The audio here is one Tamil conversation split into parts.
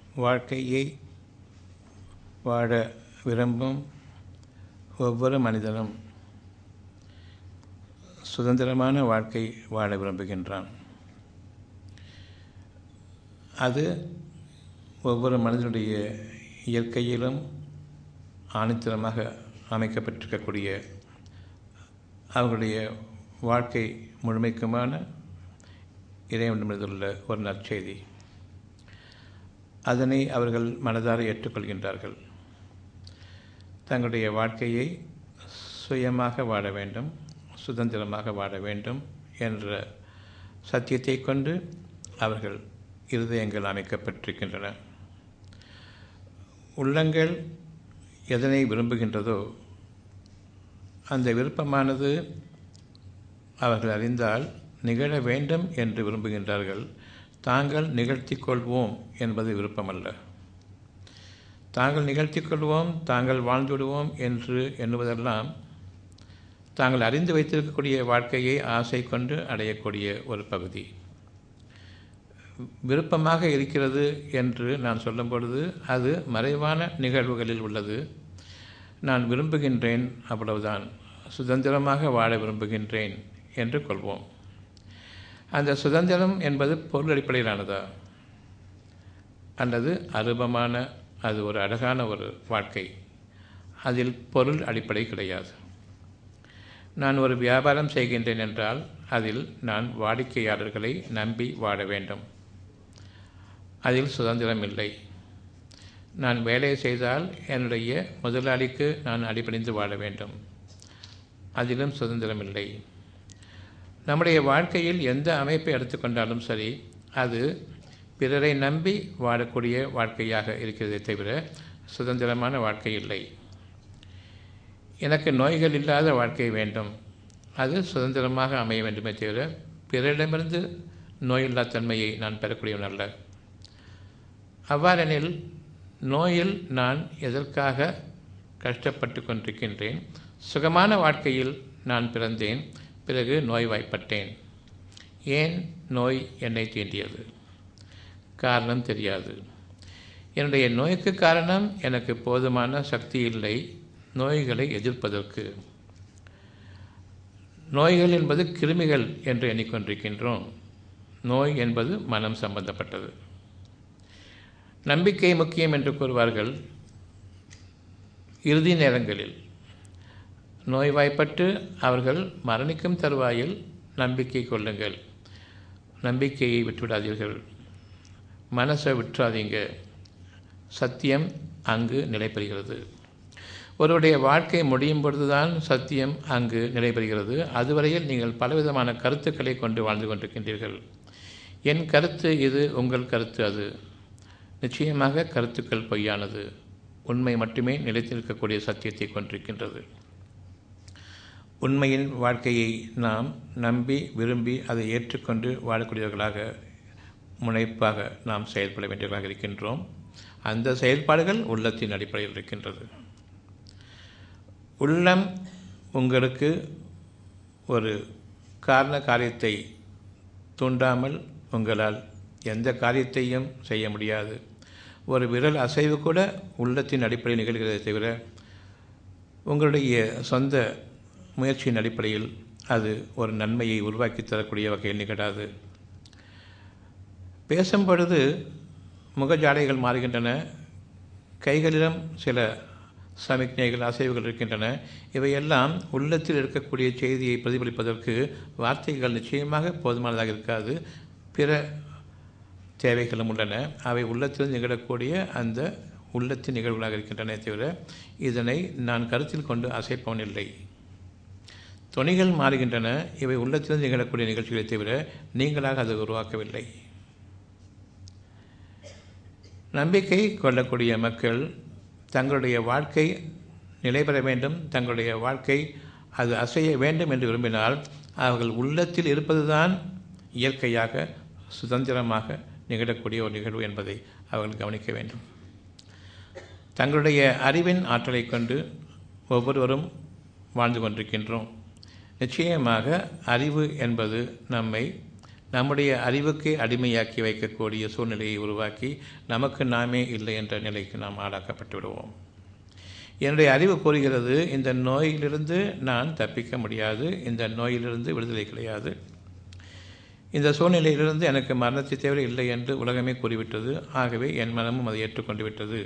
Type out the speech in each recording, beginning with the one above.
வாழ்க்கையை வாழ விரும்பும் ஒவ்வொரு மனிதனும் சுதந்திரமான வாழ்க்கை வாழ விரும்புகின்றான் அது ஒவ்வொரு மனிதனுடைய இயற்கையிலும் ஆணித்தரமாக அமைக்கப்பட்டிருக்கக்கூடிய அவர்களுடைய வாழ்க்கை முழுமைக்குமான இறைவனிடமிருந்துள்ள ஒரு நற்செய்தி அதனை அவர்கள் மனதார ஏற்றுக்கொள்கின்றார்கள் தங்களுடைய வாழ்க்கையை சுயமாக வாழ வேண்டும் சுதந்திரமாக வாழ வேண்டும் என்ற சத்தியத்தை கொண்டு அவர்கள் இருதயங்கள் அமைக்கப்பட்டிருக்கின்றன உள்ளங்கள் எதனை விரும்புகின்றதோ அந்த விருப்பமானது அவர்கள் அறிந்தால் நிகழ வேண்டும் என்று விரும்புகின்றார்கள் தாங்கள் நிகழ்த்தி கொள்வோம் என்பது விருப்பமல்ல தாங்கள் நிகழ்த்தி கொள்வோம் தாங்கள் வாழ்ந்துவிடுவோம் என்று எண்ணுவதெல்லாம் தாங்கள் அறிந்து வைத்திருக்கக்கூடிய வாழ்க்கையை ஆசை கொண்டு அடையக்கூடிய ஒரு பகுதி விருப்பமாக இருக்கிறது என்று நான் சொல்லும் பொழுது அது மறைவான நிகழ்வுகளில் உள்ளது நான் விரும்புகின்றேன் அவ்வளவுதான் சுதந்திரமாக வாழ விரும்புகின்றேன் என்று கொள்வோம் அந்த சுதந்திரம் என்பது பொருள் அடிப்படையிலானதா அல்லது அருபமான அது ஒரு அழகான ஒரு வாழ்க்கை அதில் பொருள் அடிப்படை கிடையாது நான் ஒரு வியாபாரம் செய்கின்றேன் என்றால் அதில் நான் வாடிக்கையாளர்களை நம்பி வாழ வேண்டும் அதில் சுதந்திரம் இல்லை நான் வேலை செய்தால் என்னுடைய முதலாளிக்கு நான் அடிபணிந்து வாழ வேண்டும் அதிலும் சுதந்திரம் இல்லை நம்முடைய வாழ்க்கையில் எந்த அமைப்பை எடுத்துக்கொண்டாலும் சரி அது பிறரை நம்பி வாழக்கூடிய வாழ்க்கையாக இருக்கிறதே தவிர சுதந்திரமான வாழ்க்கை இல்லை எனக்கு நோய்கள் இல்லாத வாழ்க்கை வேண்டும் அது சுதந்திரமாக அமைய வேண்டுமே தவிர பிறரிடமிருந்து நோயில்லா தன்மையை நான் பெறக்கூடியவன் அல்ல அவ்வாறெனில் நோயில் நான் எதற்காக கஷ்டப்பட்டு கொண்டிருக்கின்றேன் சுகமான வாழ்க்கையில் நான் பிறந்தேன் பிறகு நோய்வாய்ப்பட்டேன் ஏன் நோய் என்னை தீண்டியது காரணம் தெரியாது என்னுடைய நோய்க்கு காரணம் எனக்கு போதுமான சக்தி இல்லை நோய்களை எதிர்ப்பதற்கு நோய்கள் என்பது கிருமிகள் என்று எண்ணிக்கொண்டிருக்கின்றோம் நோய் என்பது மனம் சம்பந்தப்பட்டது நம்பிக்கை முக்கியம் என்று கூறுவார்கள் இறுதி நேரங்களில் நோய்வாய்ப்பட்டு அவர்கள் மரணிக்கும் தருவாயில் நம்பிக்கை கொள்ளுங்கள் நம்பிக்கையை விட்டுவிடாதீர்கள் மனசை விட்டுறாதீங்க சத்தியம் அங்கு நிலைபெறுகிறது ஒருவருடைய வாழ்க்கை முடியும் பொழுதுதான் சத்தியம் அங்கு நிலைபெறுகிறது அதுவரையில் நீங்கள் பலவிதமான கருத்துக்களை கொண்டு வாழ்ந்து கொண்டிருக்கின்றீர்கள் என் கருத்து இது உங்கள் கருத்து அது நிச்சயமாக கருத்துக்கள் பொய்யானது உண்மை மட்டுமே நிலைத்திருக்கக்கூடிய சத்தியத்தை கொண்டிருக்கின்றது உண்மையின் வாழ்க்கையை நாம் நம்பி விரும்பி அதை ஏற்றுக்கொண்டு வாழக்கூடியவர்களாக முனைப்பாக நாம் செயல்பட வேண்டியவர்களாக இருக்கின்றோம் அந்த செயல்பாடுகள் உள்ளத்தின் அடிப்படையில் இருக்கின்றது உள்ளம் உங்களுக்கு ஒரு காரண காரியத்தை தூண்டாமல் உங்களால் எந்த காரியத்தையும் செய்ய முடியாது ஒரு விரல் அசைவு கூட உள்ளத்தின் அடிப்படையில் நிகழ்கிறதை தவிர உங்களுடைய சொந்த முயற்சியின் அடிப்படையில் அது ஒரு நன்மையை உருவாக்கி தரக்கூடிய வகையில் நிகழாது பேசும் பொழுது முகஜாடைகள் மாறுகின்றன கைகளிலும் சில சமிக்ஞைகள் அசைவுகள் இருக்கின்றன இவையெல்லாம் உள்ளத்தில் இருக்கக்கூடிய செய்தியை பிரதிபலிப்பதற்கு வார்த்தைகள் நிச்சயமாக போதுமானதாக இருக்காது பிற தேவைகளும் உள்ளன அவை உள்ளத்தில் நிகழக்கூடிய அந்த உள்ளத்தின் நிகழ்வுகளாக இருக்கின்றன தவிர இதனை நான் கருத்தில் கொண்டு அசைப்பவன் இல்லை துணிகள் மாறுகின்றன இவை உள்ளத்தில் நிகழக்கூடிய நிகழ்ச்சிகளை தவிர நீங்களாக அதை உருவாக்கவில்லை நம்பிக்கை கொள்ளக்கூடிய மக்கள் தங்களுடைய வாழ்க்கை நிலை பெற வேண்டும் தங்களுடைய வாழ்க்கை அது அசைய வேண்டும் என்று விரும்பினால் அவர்கள் உள்ளத்தில் இருப்பதுதான் இயற்கையாக சுதந்திரமாக நிகழக்கூடிய ஒரு நிகழ்வு என்பதை அவர்கள் கவனிக்க வேண்டும் தங்களுடைய அறிவின் ஆற்றலை கொண்டு ஒவ்வொருவரும் வாழ்ந்து கொண்டிருக்கின்றோம் நிச்சயமாக அறிவு என்பது நம்மை நம்முடைய அறிவுக்கு அடிமையாக்கி வைக்கக்கூடிய சூழ்நிலையை உருவாக்கி நமக்கு நாமே இல்லை என்ற நிலைக்கு நாம் ஆளாக்கப்பட்டு விடுவோம் என்னுடைய அறிவு கூறுகிறது இந்த நோயிலிருந்து நான் தப்பிக்க முடியாது இந்த நோயிலிருந்து விடுதலை கிடையாது இந்த சூழ்நிலையிலிருந்து எனக்கு மரணத்தை தேவை இல்லை என்று உலகமே கூறிவிட்டது ஆகவே என் மனமும் அதை ஏற்றுக்கொண்டு விட்டது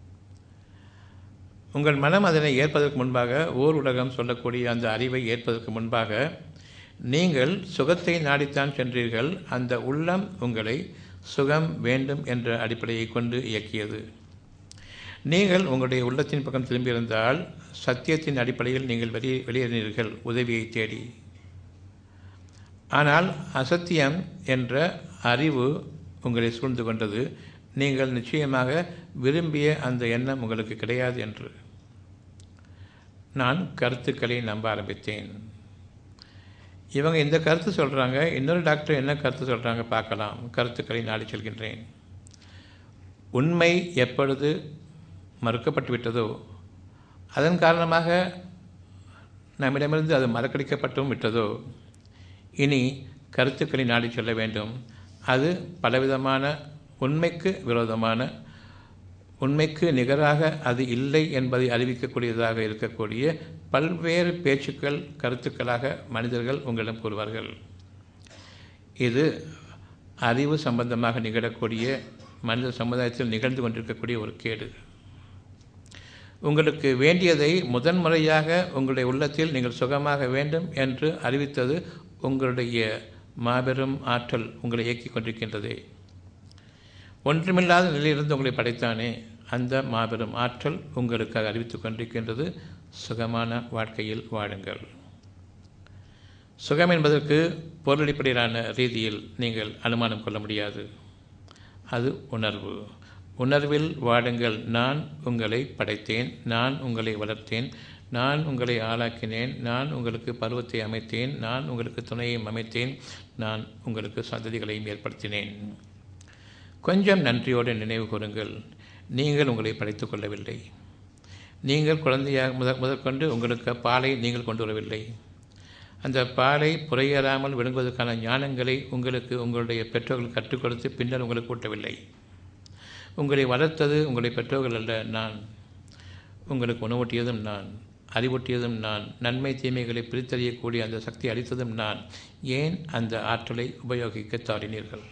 உங்கள் மனம் அதனை ஏற்பதற்கு முன்பாக ஓர் உலகம் சொல்லக்கூடிய அந்த அறிவை ஏற்பதற்கு முன்பாக நீங்கள் சுகத்தை நாடித்தான் சென்றீர்கள் அந்த உள்ளம் உங்களை சுகம் வேண்டும் என்ற அடிப்படையை கொண்டு இயக்கியது நீங்கள் உங்களுடைய உள்ளத்தின் பக்கம் திரும்பியிருந்தால் சத்தியத்தின் அடிப்படையில் நீங்கள் வெளியே வெளியேறினீர்கள் உதவியை தேடி ஆனால் அசத்தியம் என்ற அறிவு உங்களை சூழ்ந்து கொண்டது நீங்கள் நிச்சயமாக விரும்பிய அந்த எண்ணம் உங்களுக்கு கிடையாது என்று நான் கருத்துக்களை நம்ப ஆரம்பித்தேன் இவங்க இந்த கருத்து சொல்கிறாங்க இன்னொரு டாக்டர் என்ன கருத்து சொல்கிறாங்க பார்க்கலாம் கருத்துக்களை நாடி செல்கின்றேன் உண்மை எப்பொழுது மறுக்கப்பட்டு விட்டதோ அதன் காரணமாக நம்மிடமிருந்து அது மறக்கடிக்கப்பட்டும் விட்டதோ இனி கருத்துக்களை நாடி செல்ல வேண்டும் அது பலவிதமான உண்மைக்கு விரோதமான உண்மைக்கு நிகராக அது இல்லை என்பதை அறிவிக்கக்கூடியதாக இருக்கக்கூடிய பல்வேறு பேச்சுக்கள் கருத்துக்களாக மனிதர்கள் உங்களிடம் கூறுவார்கள் இது அறிவு சம்பந்தமாக நிகழக்கூடிய மனித சமுதாயத்தில் நிகழ்ந்து கொண்டிருக்கக்கூடிய ஒரு கேடு உங்களுக்கு வேண்டியதை முதன்முறையாக உங்களுடைய உள்ளத்தில் நீங்கள் சுகமாக வேண்டும் என்று அறிவித்தது உங்களுடைய மாபெரும் ஆற்றல் உங்களை இயக்கிக் கொண்டிருக்கின்றதே ஒன்றுமில்லாத நிலையிலிருந்து உங்களை படைத்தானே அந்த மாபெரும் ஆற்றல் உங்களுக்காக அறிவித்துக் கொண்டிருக்கின்றது சுகமான வாழ்க்கையில் வாழுங்கள் சுகம் என்பதற்கு பொருளடிப்படையிலான ரீதியில் நீங்கள் அனுமானம் கொள்ள முடியாது அது உணர்வு உணர்வில் வாடுங்கள் நான் உங்களை படைத்தேன் நான் உங்களை வளர்த்தேன் நான் உங்களை ஆளாக்கினேன் நான் உங்களுக்கு பருவத்தை அமைத்தேன் நான் உங்களுக்கு துணையையும் அமைத்தேன் நான் உங்களுக்கு சந்ததிகளையும் ஏற்படுத்தினேன் கொஞ்சம் நன்றியோடு நினைவு கூறுங்கள் நீங்கள் உங்களை படைத்துக் கொள்ளவில்லை நீங்கள் குழந்தையாக முதற் முதற்கொண்டு உங்களுக்கு பாலை நீங்கள் கொண்டு வரவில்லை அந்த பாலை புறையேறாமல் விழுங்குவதற்கான ஞானங்களை உங்களுக்கு உங்களுடைய பெற்றோர்கள் கற்றுக் கொடுத்து பின்னர் உங்களுக்கு ஊட்டவில்லை உங்களை வளர்த்தது உங்களுடைய பெற்றோர்கள் அல்ல நான் உங்களுக்கு உணவூட்டியதும் நான் அறிவூட்டியதும் நான் நன்மை தீமைகளை பிரித்தறியக்கூடிய அந்த சக்தி அளித்ததும் நான் ஏன் அந்த ஆற்றலை உபயோகிக்க தவறினீர்கள்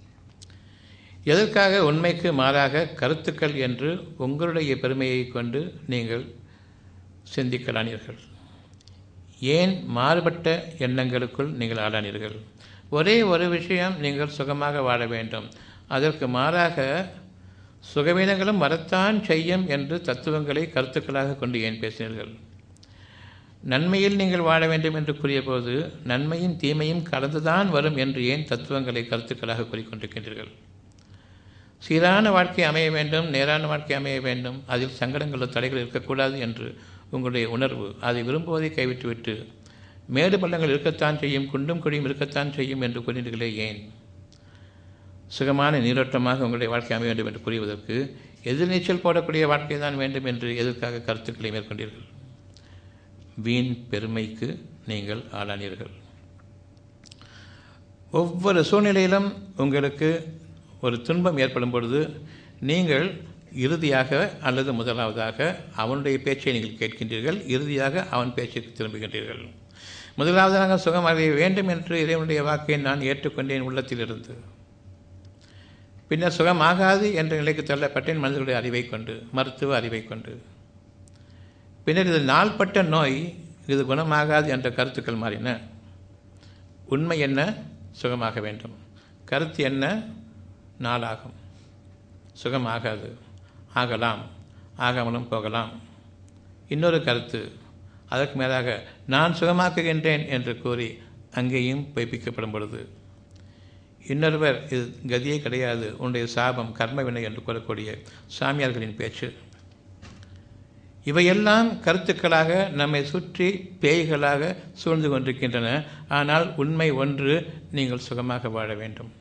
எதற்காக உண்மைக்கு மாறாக கருத்துக்கள் என்று உங்களுடைய பெருமையை கொண்டு நீங்கள் சிந்திக்கலானீர்கள் ஏன் மாறுபட்ட எண்ணங்களுக்குள் நீங்கள் ஆளானீர்கள் ஒரே ஒரு விஷயம் நீங்கள் சுகமாக வாழ வேண்டும் அதற்கு மாறாக சுகவீனங்களும் வரத்தான் செய்யும் என்று தத்துவங்களை கருத்துக்களாக கொண்டு ஏன் பேசினீர்கள் நன்மையில் நீங்கள் வாழ வேண்டும் என்று கூறிய போது நன்மையும் தீமையும் கலந்துதான் வரும் என்று ஏன் தத்துவங்களை கருத்துக்களாக கூறிக்கொண்டிருக்கின்றீர்கள் சீரான வாழ்க்கை அமைய வேண்டும் நேரான வாழ்க்கை அமைய வேண்டும் அதில் சங்கடங்களோ தடைகள் இருக்கக்கூடாது என்று உங்களுடைய உணர்வு அதை விரும்புவதை கைவிட்டுவிட்டு மேடு பள்ளங்கள் இருக்கத்தான் செய்யும் குண்டும் குழியும் இருக்கத்தான் செய்யும் என்று கூறினீர்களே ஏன் சுகமான நீரோட்டமாக உங்களுடைய வாழ்க்கை அமைய வேண்டும் என்று கூறுவதற்கு எதிர்நீச்சல் போடக்கூடிய வாழ்க்கை தான் வேண்டும் என்று எதற்காக கருத்துக்களை மேற்கொண்டீர்கள் வீண் பெருமைக்கு நீங்கள் ஆளானீர்கள் ஒவ்வொரு சூழ்நிலையிலும் உங்களுக்கு ஒரு துன்பம் ஏற்படும் பொழுது நீங்கள் இறுதியாக அல்லது முதலாவதாக அவனுடைய பேச்சை நீங்கள் கேட்கின்றீர்கள் இறுதியாக அவன் பேச்சுக்கு திரும்புகின்றீர்கள் முதலாவதாக சுகம் அடைய வேண்டும் என்று இறைவனுடைய வாக்கை நான் ஏற்றுக்கொண்டேன் உள்ளத்திலிருந்து பின்னர் சுகமாகாது என்ற நிலைக்கு தள்ளப்பட்டேன் மனிதர்களுடைய அறிவை கொண்டு மருத்துவ அறிவை கொண்டு பின்னர் இது நாள்பட்ட நோய் இது குணமாகாது என்ற கருத்துக்கள் மாறின உண்மை என்ன சுகமாக வேண்டும் கருத்து என்ன நாளாகும் சுகமாகாது ஆகலாம் ஆகாமலும் போகலாம் இன்னொரு கருத்து அதற்கு மேலாக நான் சுகமாக்குகின்றேன் என்று கூறி அங்கேயும் பொய்ப்பிக்கப்படும் பொழுது இன்னொருவர் இது கதியே கிடையாது உன்னுடைய சாபம் கர்மவினை என்று கூறக்கூடிய சாமியார்களின் பேச்சு இவையெல்லாம் கருத்துக்களாக நம்மை சுற்றி பேய்களாக சூழ்ந்து கொண்டிருக்கின்றன ஆனால் உண்மை ஒன்று நீங்கள் சுகமாக வாழ வேண்டும்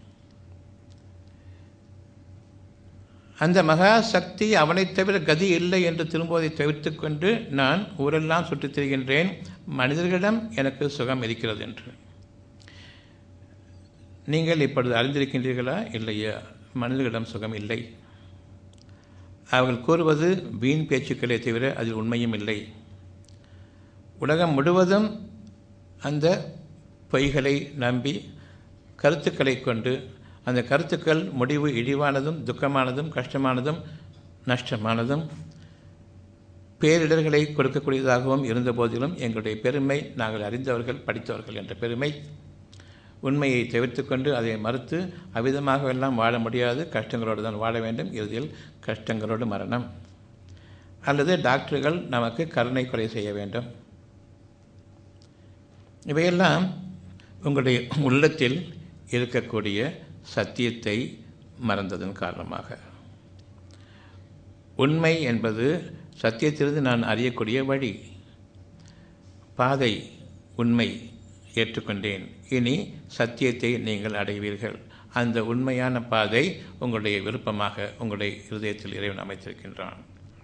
அந்த மகா சக்தி அவனைத் தவிர கதி இல்லை என்று திரும்புவதை தவிர்த்து கொண்டு நான் ஊரெல்லாம் சுற்றித் திரிகின்றேன் மனிதர்களிடம் எனக்கு சுகம் இருக்கிறது என்று நீங்கள் இப்பொழுது அறிந்திருக்கின்றீர்களா இல்லையா மனிதர்களிடம் சுகம் இல்லை அவர்கள் கூறுவது வீண் பேச்சுக்களே தவிர அதில் உண்மையும் இல்லை உலகம் முழுவதும் அந்த பொய்களை நம்பி கருத்துக்களை கொண்டு அந்த கருத்துக்கள் முடிவு இழிவானதும் துக்கமானதும் கஷ்டமானதும் நஷ்டமானதும் பேரிடர்களை கொடுக்கக்கூடியதாகவும் இருந்த போதிலும் எங்களுடைய பெருமை நாங்கள் அறிந்தவர்கள் படித்தவர்கள் என்ற பெருமை உண்மையை தவிர்த்து கொண்டு அதை மறுத்து அவ்விதமாக எல்லாம் வாழ முடியாது கஷ்டங்களோடு தான் வாழ வேண்டும் இறுதியில் கஷ்டங்களோடு மரணம் அல்லது டாக்டர்கள் நமக்கு கருணை கொலை செய்ய வேண்டும் இவையெல்லாம் உங்களுடைய உள்ளத்தில் இருக்கக்கூடிய சத்தியத்தை மறந்ததன் காரணமாக உண்மை என்பது சத்தியத்திலிருந்து நான் அறியக்கூடிய வழி பாதை உண்மை ஏற்றுக்கொண்டேன் இனி சத்தியத்தை நீங்கள் அடைவீர்கள் அந்த உண்மையான பாதை உங்களுடைய விருப்பமாக உங்களுடைய இருதயத்தில் இறைவன் அமைத்திருக்கின்றான்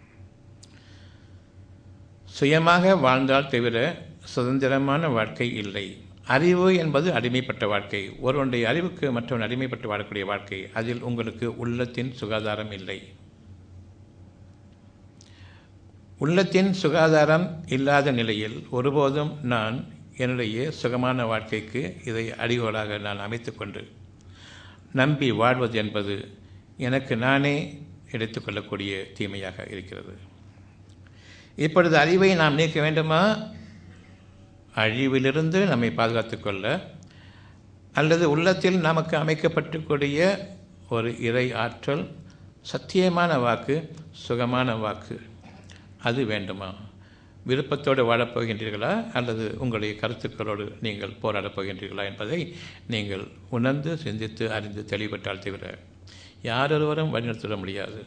சுயமாக வாழ்ந்தால் தவிர சுதந்திரமான வாழ்க்கை இல்லை அறிவு என்பது அடிமைப்பட்ட வாழ்க்கை ஒருவனுடைய அறிவுக்கு மற்றவன் அடிமைப்பட்டு வாழக்கூடிய வாழ்க்கை அதில் உங்களுக்கு உள்ளத்தின் சுகாதாரம் இல்லை உள்ளத்தின் சுகாதாரம் இல்லாத நிலையில் ஒருபோதும் நான் என்னுடைய சுகமான வாழ்க்கைக்கு இதை அடிகோலாக நான் அமைத்துக்கொண்டு நம்பி வாழ்வது என்பது எனக்கு நானே எடுத்துக்கொள்ளக்கூடிய தீமையாக இருக்கிறது இப்பொழுது அறிவை நாம் நீக்க வேண்டுமா அழிவிலிருந்து நம்மை பாதுகாத்து கொள்ள அல்லது உள்ளத்தில் நமக்கு அமைக்கப்பட்டுக்கூடிய ஒரு இறை ஆற்றல் சத்தியமான வாக்கு சுகமான வாக்கு அது வேண்டுமா விருப்பத்தோடு வாழப்போகின்றீர்களா அல்லது உங்களுடைய கருத்துக்களோடு நீங்கள் போராடப் போகின்றீர்களா என்பதை நீங்கள் உணர்ந்து சிந்தித்து அறிந்து தெளிவட்டால் தவிர யாரொருவரும் வழிநடத்திட முடியாது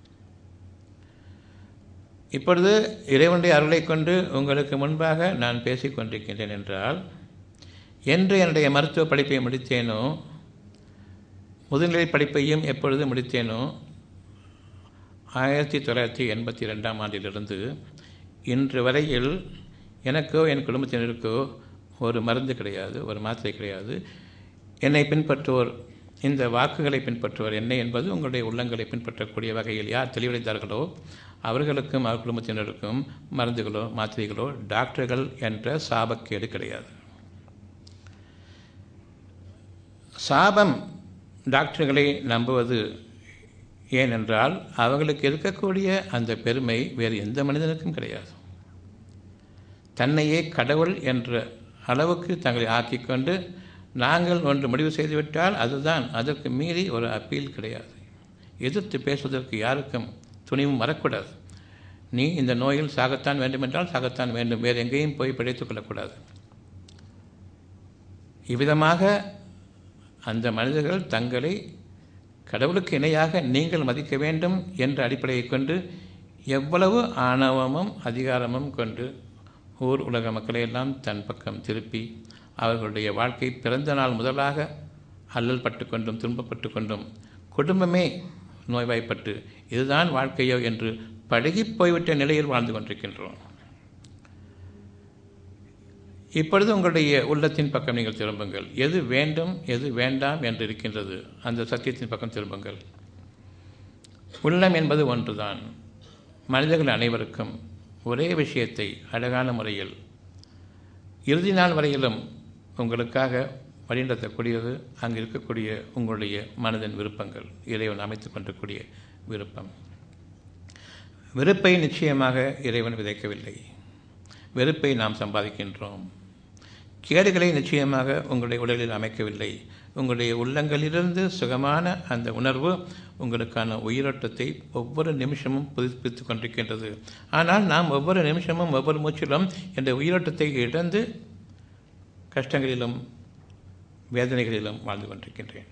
இப்பொழுது இறைவனுடைய அருளை கொண்டு உங்களுக்கு முன்பாக நான் பேசிக் கொண்டிருக்கின்றேன் என்றால் என்று என்னுடைய மருத்துவ படிப்பை முடித்தேனோ முதுநிலை படிப்பையும் எப்பொழுது முடித்தேனோ ஆயிரத்தி தொள்ளாயிரத்தி எண்பத்தி ரெண்டாம் ஆண்டிலிருந்து இன்று வரையில் எனக்கோ என் குடும்பத்தினருக்கோ ஒரு மருந்து கிடையாது ஒரு மாத்திரை கிடையாது என்னை பின்பற்றுவோர் இந்த வாக்குகளை பின்பற்றுவர் என்ன என்பது உங்களுடைய உள்ளங்களை பின்பற்றக்கூடிய வகையில் யார் தெளிவடைந்தார்களோ அவர்களுக்கும் அவர் குடும்பத்தினருக்கும் மருந்துகளோ மாத்திரைகளோ டாக்டர்கள் என்ற சாபக்கேடு கிடையாது சாபம் டாக்டர்களை நம்புவது ஏனென்றால் அவர்களுக்கு இருக்கக்கூடிய அந்த பெருமை வேறு எந்த மனிதனுக்கும் கிடையாது தன்னையே கடவுள் என்ற அளவுக்கு தங்களை ஆக்கிக்கொண்டு நாங்கள் ஒன்று முடிவு செய்துவிட்டால் அதுதான் அதற்கு மீறி ஒரு அப்பீல் கிடையாது எதிர்த்து பேசுவதற்கு யாருக்கும் துணிவும் வரக்கூடாது நீ இந்த நோயில் சாகத்தான் வேண்டுமென்றால் சாகத்தான் வேண்டும் வேறு எங்கேயும் போய் பிழைத்துக் கொள்ளக்கூடாது இவ்விதமாக அந்த மனிதர்கள் தங்களை கடவுளுக்கு இணையாக நீங்கள் மதிக்க வேண்டும் என்ற அடிப்படையை கொண்டு எவ்வளவு ஆணவமும் அதிகாரமும் கொண்டு ஊர் உலக மக்களையெல்லாம் தன் பக்கம் திருப்பி அவர்களுடைய வாழ்க்கை பிறந்த நாள் முதலாக அல்லல் பட்டு கொண்டும் துன்பப்பட்டு கொண்டும் குடும்பமே நோய்வாய்ப்பட்டு இதுதான் வாழ்க்கையோ என்று பழகி போய்விட்ட நிலையில் வாழ்ந்து கொண்டிருக்கின்றோம் இப்பொழுது உங்களுடைய உள்ளத்தின் பக்கம் நீங்கள் திரும்புங்கள் எது வேண்டும் எது வேண்டாம் என்று இருக்கின்றது அந்த சத்தியத்தின் பக்கம் திரும்புங்கள் உள்ளம் என்பது ஒன்றுதான் மனிதர்கள் அனைவருக்கும் ஒரே விஷயத்தை அழகான முறையில் இறுதி நாள் வரையிலும் உங்களுக்காக வழிநடத்தக்கூடியது அங்கு இருக்கக்கூடிய உங்களுடைய மனதின் விருப்பங்கள் இறைவன் அமைத்து கொண்டிருக்கூடிய விருப்பம் வெறுப்பை நிச்சயமாக இறைவன் விதைக்கவில்லை வெறுப்பை நாம் சம்பாதிக்கின்றோம் கேடுகளை நிச்சயமாக உங்களுடைய உடலில் அமைக்கவில்லை உங்களுடைய உள்ளங்களிலிருந்து சுகமான அந்த உணர்வு உங்களுக்கான உயிரோட்டத்தை ஒவ்வொரு நிமிஷமும் புதுப்பித்து கொண்டிருக்கின்றது ஆனால் நாம் ஒவ்வொரு நிமிஷமும் ஒவ்வொரு மூச்சிலும் இந்த உயிரோட்டத்தை இழந்து கஷ்டங்களிலும் வேதனைகளிலும் வாழ்ந்து கொண்டிருக்கின்றேன்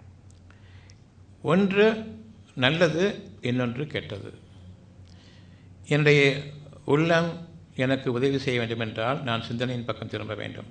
ஒன்று நல்லது இன்னொன்று கெட்டது என்னுடைய உள்ளம் எனக்கு உதவி செய்ய வேண்டுமென்றால் நான் சிந்தனையின் பக்கம் திரும்ப வேண்டும்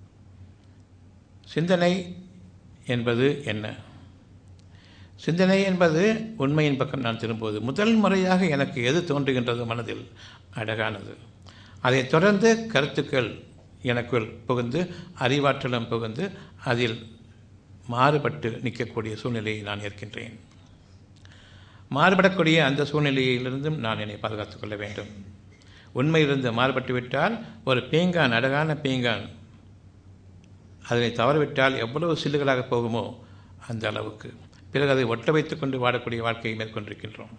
சிந்தனை என்பது என்ன சிந்தனை என்பது உண்மையின் பக்கம் நான் திரும்புவது முதல் முறையாக எனக்கு எது தோன்றுகின்றது மனதில் அழகானது அதைத் தொடர்ந்து கருத்துக்கள் எனக்குள் புகுந்து அறிவாற்றலும் புகுந்து அதில் மாறுபட்டு நிற்கக்கூடிய சூழ்நிலையை நான் ஏற்கின்றேன் மாறுபடக்கூடிய அந்த சூழ்நிலையிலிருந்தும் நான் என்னை பாதுகாத்துக் கொள்ள வேண்டும் உண்மையிலிருந்து மாறுபட்டு விட்டால் ஒரு பீங்கான் அழகான பீங்கான் அதனை தவறவிட்டால் எவ்வளவு சில்லுகளாக போகுமோ அந்த அளவுக்கு பிறகு அதை ஒட்ட வைத்துக் கொண்டு வாழக்கூடிய வாழ்க்கையை மேற்கொண்டிருக்கின்றோம்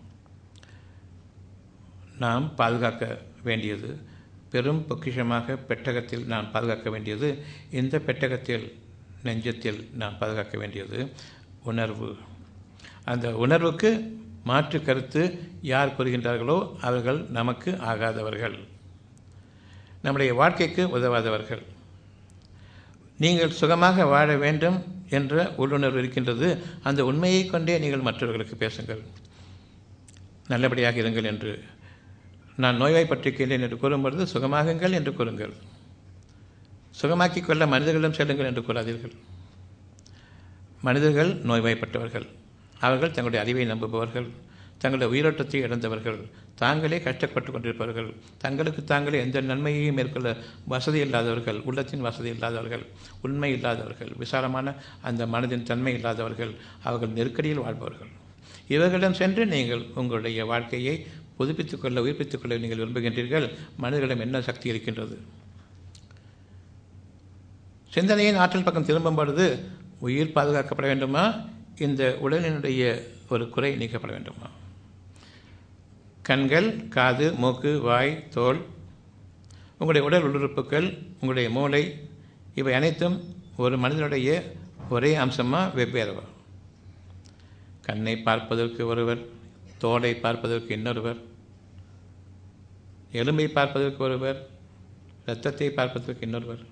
நாம் பாதுகாக்க வேண்டியது பெரும் பொக்கிஷமாக பெட்டகத்தில் நாம் பாதுகாக்க வேண்டியது இந்த பெட்டகத்தில் நெஞ்சத்தில் நாம் பாதுகாக்க வேண்டியது உணர்வு அந்த உணர்வுக்கு மாற்று கருத்து யார் கூறுகின்றார்களோ அவர்கள் நமக்கு ஆகாதவர்கள் நம்முடைய வாழ்க்கைக்கு உதவாதவர்கள் நீங்கள் சுகமாக வாழ வேண்டும் என்ற உள்ளுணர்வு இருக்கின்றது அந்த உண்மையை கொண்டே நீங்கள் மற்றவர்களுக்கு பேசுங்கள் நல்லபடியாக இருங்கள் என்று நான் நோய்வாய்ப்பட்டிருக்கின்றேன் என்று கூறும்பொழுது சுகமாகுங்கள் என்று கூறுங்கள் சுகமாக்கிக் கொள்ள மனிதர்களிடம் செல்லுங்கள் என்று கூறாதீர்கள் மனிதர்கள் நோய்வாய்ப்பட்டவர்கள் அவர்கள் தங்களுடைய அறிவை நம்புபவர்கள் தங்களுடைய உயிரோட்டத்தை இழந்தவர்கள் தாங்களே கஷ்டப்பட்டு கொண்டிருப்பவர்கள் தங்களுக்கு தாங்களே எந்த நன்மையையும் மேற்கொள்ள வசதி இல்லாதவர்கள் உள்ளத்தின் வசதி இல்லாதவர்கள் உண்மை இல்லாதவர்கள் விசாலமான அந்த மனதின் தன்மை இல்லாதவர்கள் அவர்கள் நெருக்கடியில் வாழ்பவர்கள் இவர்களிடம் சென்று நீங்கள் உங்களுடைய வாழ்க்கையை புதுப்பித்துக் கொள்ள உயிர்ப்பித்துக் கொள்ள நீங்கள் விரும்புகின்றீர்கள் மனிதர்களிடம் என்ன சக்தி இருக்கின்றது சிந்தனையின் ஆற்றல் பக்கம் திரும்பும் பொழுது உயிர் பாதுகாக்கப்பட வேண்டுமா இந்த உடலினுடைய ஒரு குறை நீக்கப்பட வேண்டுமா கண்கள் காது மூக்கு வாய் தோல் உங்களுடைய உடல் உள்ளுறுப்புகள் உங்களுடைய மூளை இவை அனைத்தும் ஒரு மனிதனுடைய ஒரே அம்சமாக வெவ்வேறுவா கண்ணை பார்ப்பதற்கு ஒருவர் தோலை பார்ப்பதற்கு இன்னொருவர் எலும்பை பார்ப்பதற்கு ஒருவர் இரத்தத்தை பார்ப்பதற்கு இன்னொருவர்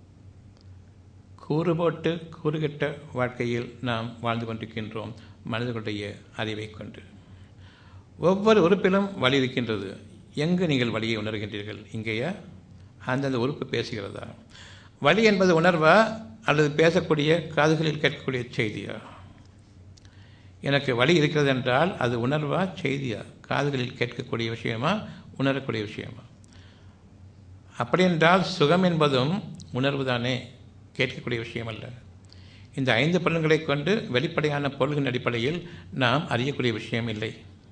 கூறு போட்டு கூறுகட்ட வாழ்க்கையில் நாம் வாழ்ந்து கொண்டிருக்கின்றோம் மனிதர்களுடைய அறிவை கொண்டு ஒவ்வொரு உறுப்பிலும் வலி இருக்கின்றது எங்கு நீங்கள் வலியை உணர்கின்றீர்கள் இங்கேயா அந்தந்த உறுப்பு பேசுகிறதா வலி என்பது உணர்வா அல்லது பேசக்கூடிய காதுகளில் கேட்கக்கூடிய செய்தியா எனக்கு வலி இருக்கிறது என்றால் அது உணர்வா செய்தியா காதுகளில் கேட்கக்கூடிய விஷயமா உணரக்கூடிய விஷயமா அப்படி என்றால் சுகம் என்பதும் உணர்வு தானே கேட்கக்கூடிய விஷயம் அல்ல இந்த ஐந்து பலன்களை கொண்டு வெளிப்படையான பொருள்களின் அடிப்படையில் நாம் அறியக்கூடிய விஷயம் இல்லை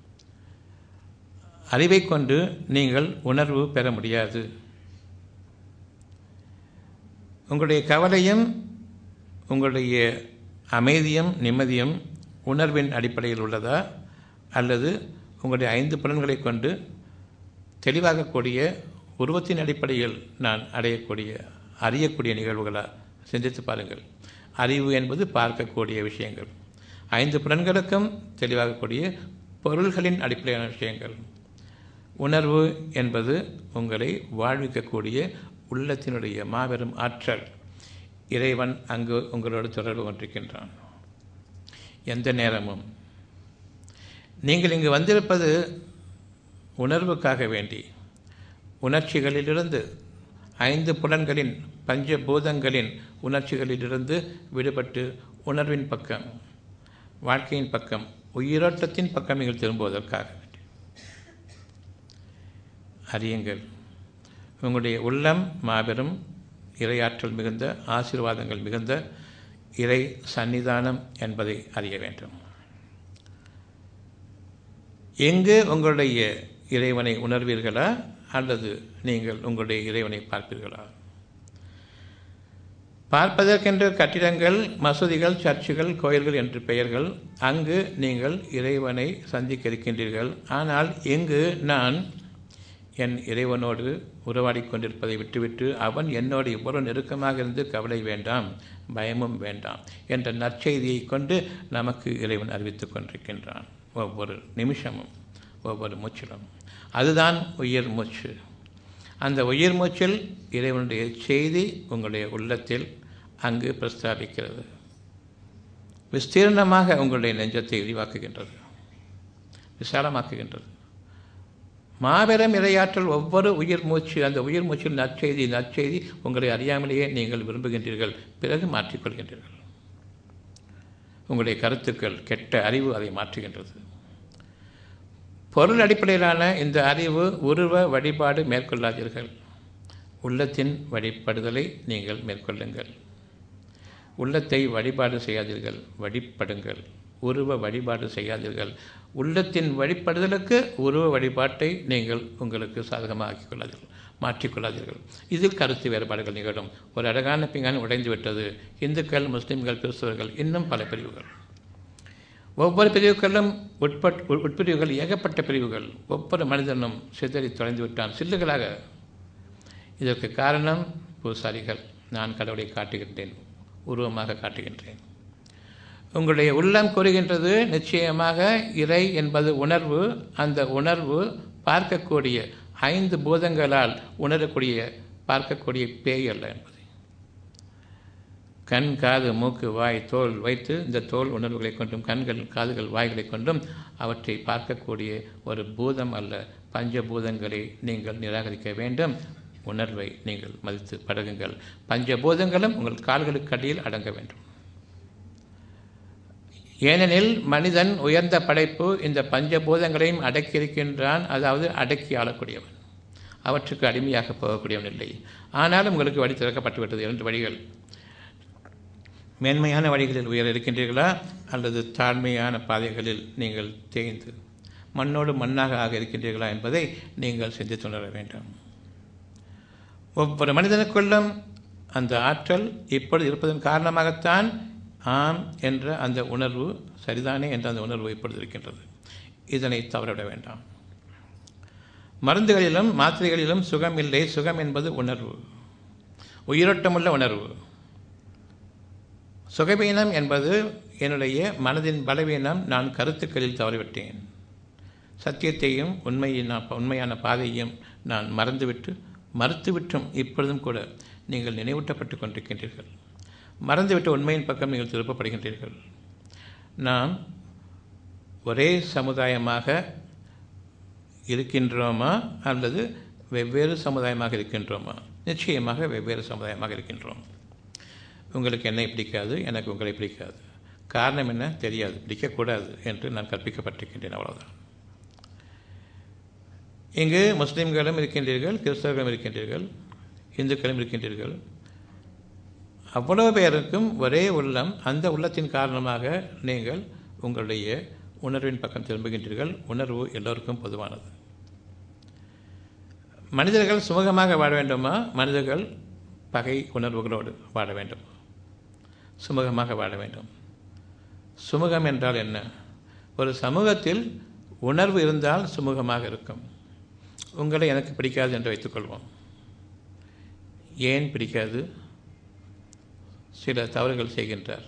அறிவை கொண்டு நீங்கள் உணர்வு பெற முடியாது உங்களுடைய கவலையும் உங்களுடைய அமைதியும் நிம்மதியும் உணர்வின் அடிப்படையில் உள்ளதா அல்லது உங்களுடைய ஐந்து புலன்களை கொண்டு தெளிவாகக்கூடிய உருவத்தின் அடிப்படையில் நான் அடையக்கூடிய அறியக்கூடிய நிகழ்வுகளா சிந்தித்து பாருங்கள் அறிவு என்பது பார்க்கக்கூடிய விஷயங்கள் ஐந்து புலன்களுக்கும் தெளிவாகக்கூடிய பொருள்களின் அடிப்படையான விஷயங்கள் உணர்வு என்பது உங்களை வாழ்விக்கக்கூடிய உள்ளத்தினுடைய மாபெரும் ஆற்றல் இறைவன் அங்கு உங்களோடு தொடர்பு கொண்டிருக்கின்றான் எந்த நேரமும் நீங்கள் இங்கு வந்திருப்பது உணர்வுக்காக வேண்டி உணர்ச்சிகளிலிருந்து ஐந்து புலன்களின் பஞ்சபூதங்களின் உணர்ச்சிகளிலிருந்து விடுபட்டு உணர்வின் பக்கம் வாழ்க்கையின் பக்கம் உயிரோட்டத்தின் பக்கம் நீங்கள் திரும்புவதற்காக அறியுங்கள் உங்களுடைய உள்ளம் மாபெரும் இறையாற்றல் மிகுந்த ஆசீர்வாதங்கள் மிகுந்த இறை சன்னிதானம் என்பதை அறிய வேண்டும் எங்கு உங்களுடைய இறைவனை உணர்வீர்களா அல்லது நீங்கள் உங்களுடைய இறைவனை பார்ப்பீர்களா பார்ப்பதற்கென்ற கட்டிடங்கள் மசூதிகள் சர்ச்சுகள் கோயில்கள் என்று பெயர்கள் அங்கு நீங்கள் இறைவனை சந்திக்க இருக்கின்றீர்கள் ஆனால் இங்கு நான் என் இறைவனோடு உறவாடி கொண்டிருப்பதை விட்டுவிட்டு அவன் என்னோடு இவ்வளவு நெருக்கமாக இருந்து கவலை வேண்டாம் பயமும் வேண்டாம் என்ற நற்செய்தியை கொண்டு நமக்கு இறைவன் அறிவித்துக் கொண்டிருக்கின்றான் ஒவ்வொரு நிமிஷமும் ஒவ்வொரு மூச்சிலும் அதுதான் உயிர் மூச்சு அந்த உயிர் மூச்சில் இறைவனுடைய செய்தி உங்களுடைய உள்ளத்தில் அங்கு பிரஸ்தாபிக்கிறது விஸ்தீர்ணமாக உங்களுடைய நெஞ்சத்தை விரிவாக்குகின்றது விசாலமாக்குகின்றது மாபெரும் இரையாற்றல் ஒவ்வொரு உயிர் மூச்சு அந்த உயிர் மூச்சில் நற்செய்தி நற்செய்தி உங்களை அறியாமலேயே நீங்கள் விரும்புகின்றீர்கள் பிறகு மாற்றிக்கொள்கின்றீர்கள் உங்களுடைய கருத்துக்கள் கெட்ட அறிவு அதை மாற்றுகின்றது பொருள் அடிப்படையிலான இந்த அறிவு உருவ வழிபாடு மேற்கொள்ளாதீர்கள் உள்ளத்தின் வழிபடுதலை நீங்கள் மேற்கொள்ளுங்கள் உள்ளத்தை வழிபாடு செய்யாதீர்கள் வழிபடுங்கள் உருவ வழிபாடு செய்யாதீர்கள் உள்ளத்தின் வழிபடுதலுக்கு உருவ வழிபாட்டை நீங்கள் உங்களுக்கு சாதகமாக ஆக்கிக் கொள்ளாதீர்கள் மாற்றிக்கொள்ளாதீர்கள் இதில் கருத்து வேறுபாடுகள் நிகழும் ஒரு அழகான பிங்கான் உடைந்து விட்டது இந்துக்கள் முஸ்லிம்கள் கிறிஸ்தவர்கள் இன்னும் பல பிரிவுகள் ஒவ்வொரு பிரிவுகளிலும் உட்பட் உட்பிரிவுகள் ஏகப்பட்ட பிரிவுகள் ஒவ்வொரு மனிதனும் சிதறி தொலைந்து விட்டான் சில்லுகளாக இதற்கு காரணம் பூசாரிகள் நான் கடவுளை காட்டுகின்றேன் உருவமாக காட்டுகின்றேன் உங்களுடைய உள்ளம் கூறுகின்றது நிச்சயமாக இறை என்பது உணர்வு அந்த உணர்வு பார்க்கக்கூடிய ஐந்து பூதங்களால் உணரக்கூடிய பார்க்கக்கூடிய பேய் அல்ல என்பதை கண் காது மூக்கு வாய் தோல் வைத்து இந்த தோல் உணர்வுகளை கொண்டும் கண்கள் காதுகள் வாய்களை கொண்டும் அவற்றை பார்க்கக்கூடிய ஒரு பூதம் அல்ல பஞ்சபூதங்களை நீங்கள் நிராகரிக்க வேண்டும் உணர்வை நீங்கள் மதித்து பழகுங்கள் பஞ்சபூதங்களும் உங்கள் கால்களுக்கு அடியில் அடங்க வேண்டும் ஏனெனில் மனிதன் உயர்ந்த படைப்பு இந்த பஞ்சபூதங்களையும் அடக்கியிருக்கின்றான் அதாவது அடக்கி ஆளக்கூடியவன் அவற்றுக்கு அடிமையாக போகக்கூடியவன் இல்லை ஆனாலும் உங்களுக்கு வழி திறக்கப்பட்டுவிட்டது இரண்டு வழிகள் மேன்மையான வழிகளில் உயர இருக்கின்றீர்களா அல்லது தாழ்மையான பாதைகளில் நீங்கள் தேய்ந்து மண்ணோடு மண்ணாக ஆக இருக்கின்றீர்களா என்பதை நீங்கள் சிந்தித்து உணர வேண்டும் ஒவ்வொரு மனிதனுக்குள்ளும் அந்த ஆற்றல் இப்பொழுது இருப்பதன் காரணமாகத்தான் ஆம் என்ற அந்த உணர்வு சரிதானே என்ற அந்த உணர்வு இப்பொழுது இருக்கின்றது இதனை தவறவிட வேண்டாம் மருந்துகளிலும் மாத்திரைகளிலும் சுகம் இல்லை சுகம் என்பது உணர்வு உயிரோட்டமுள்ள உணர்வு சுகவீனம் என்பது என்னுடைய மனதின் பலவீனம் நான் கருத்துக்களில் தவறிவிட்டேன் சத்தியத்தையும் உண்மையின் உண்மையான பாதையையும் நான் மறந்துவிட்டு மறுத்துவிட்டும் இப்பொழுதும் கூட நீங்கள் நினைவூட்டப்பட்டு கொண்டிருக்கின்றீர்கள் மறந்துவிட்ட உண்மையின் பக்கம் நீங்கள் திருப்பப்படுகின்றீர்கள் நாம் ஒரே சமுதாயமாக இருக்கின்றோமா அல்லது வெவ்வேறு சமுதாயமாக இருக்கின்றோமா நிச்சயமாக வெவ்வேறு சமுதாயமாக இருக்கின்றோம் உங்களுக்கு என்னை பிடிக்காது எனக்கு உங்களை பிடிக்காது காரணம் என்ன தெரியாது பிடிக்கக்கூடாது என்று நான் கற்பிக்கப்பட்டிருக்கின்றேன் அவ்வளோதான் இங்கு முஸ்லீம்களும் இருக்கின்றீர்கள் கிறிஸ்தவர்களும் இருக்கின்றீர்கள் இந்துக்களும் இருக்கின்றீர்கள் அவ்வளவு பேருக்கும் ஒரே உள்ளம் அந்த உள்ளத்தின் காரணமாக நீங்கள் உங்களுடைய உணர்வின் பக்கம் திரும்புகின்றீர்கள் உணர்வு எல்லோருக்கும் பொதுவானது மனிதர்கள் சுமூகமாக வாழ வேண்டுமா மனிதர்கள் பகை உணர்வுகளோடு வாழ வேண்டும் சுமூகமாக வாழ வேண்டும் சுமூகம் என்றால் என்ன ஒரு சமூகத்தில் உணர்வு இருந்தால் சுமூகமாக இருக்கும் உங்களை எனக்கு பிடிக்காது என்று வைத்துக்கொள்வோம் ஏன் பிடிக்காது சில தவறுகள் செய்கின்றார்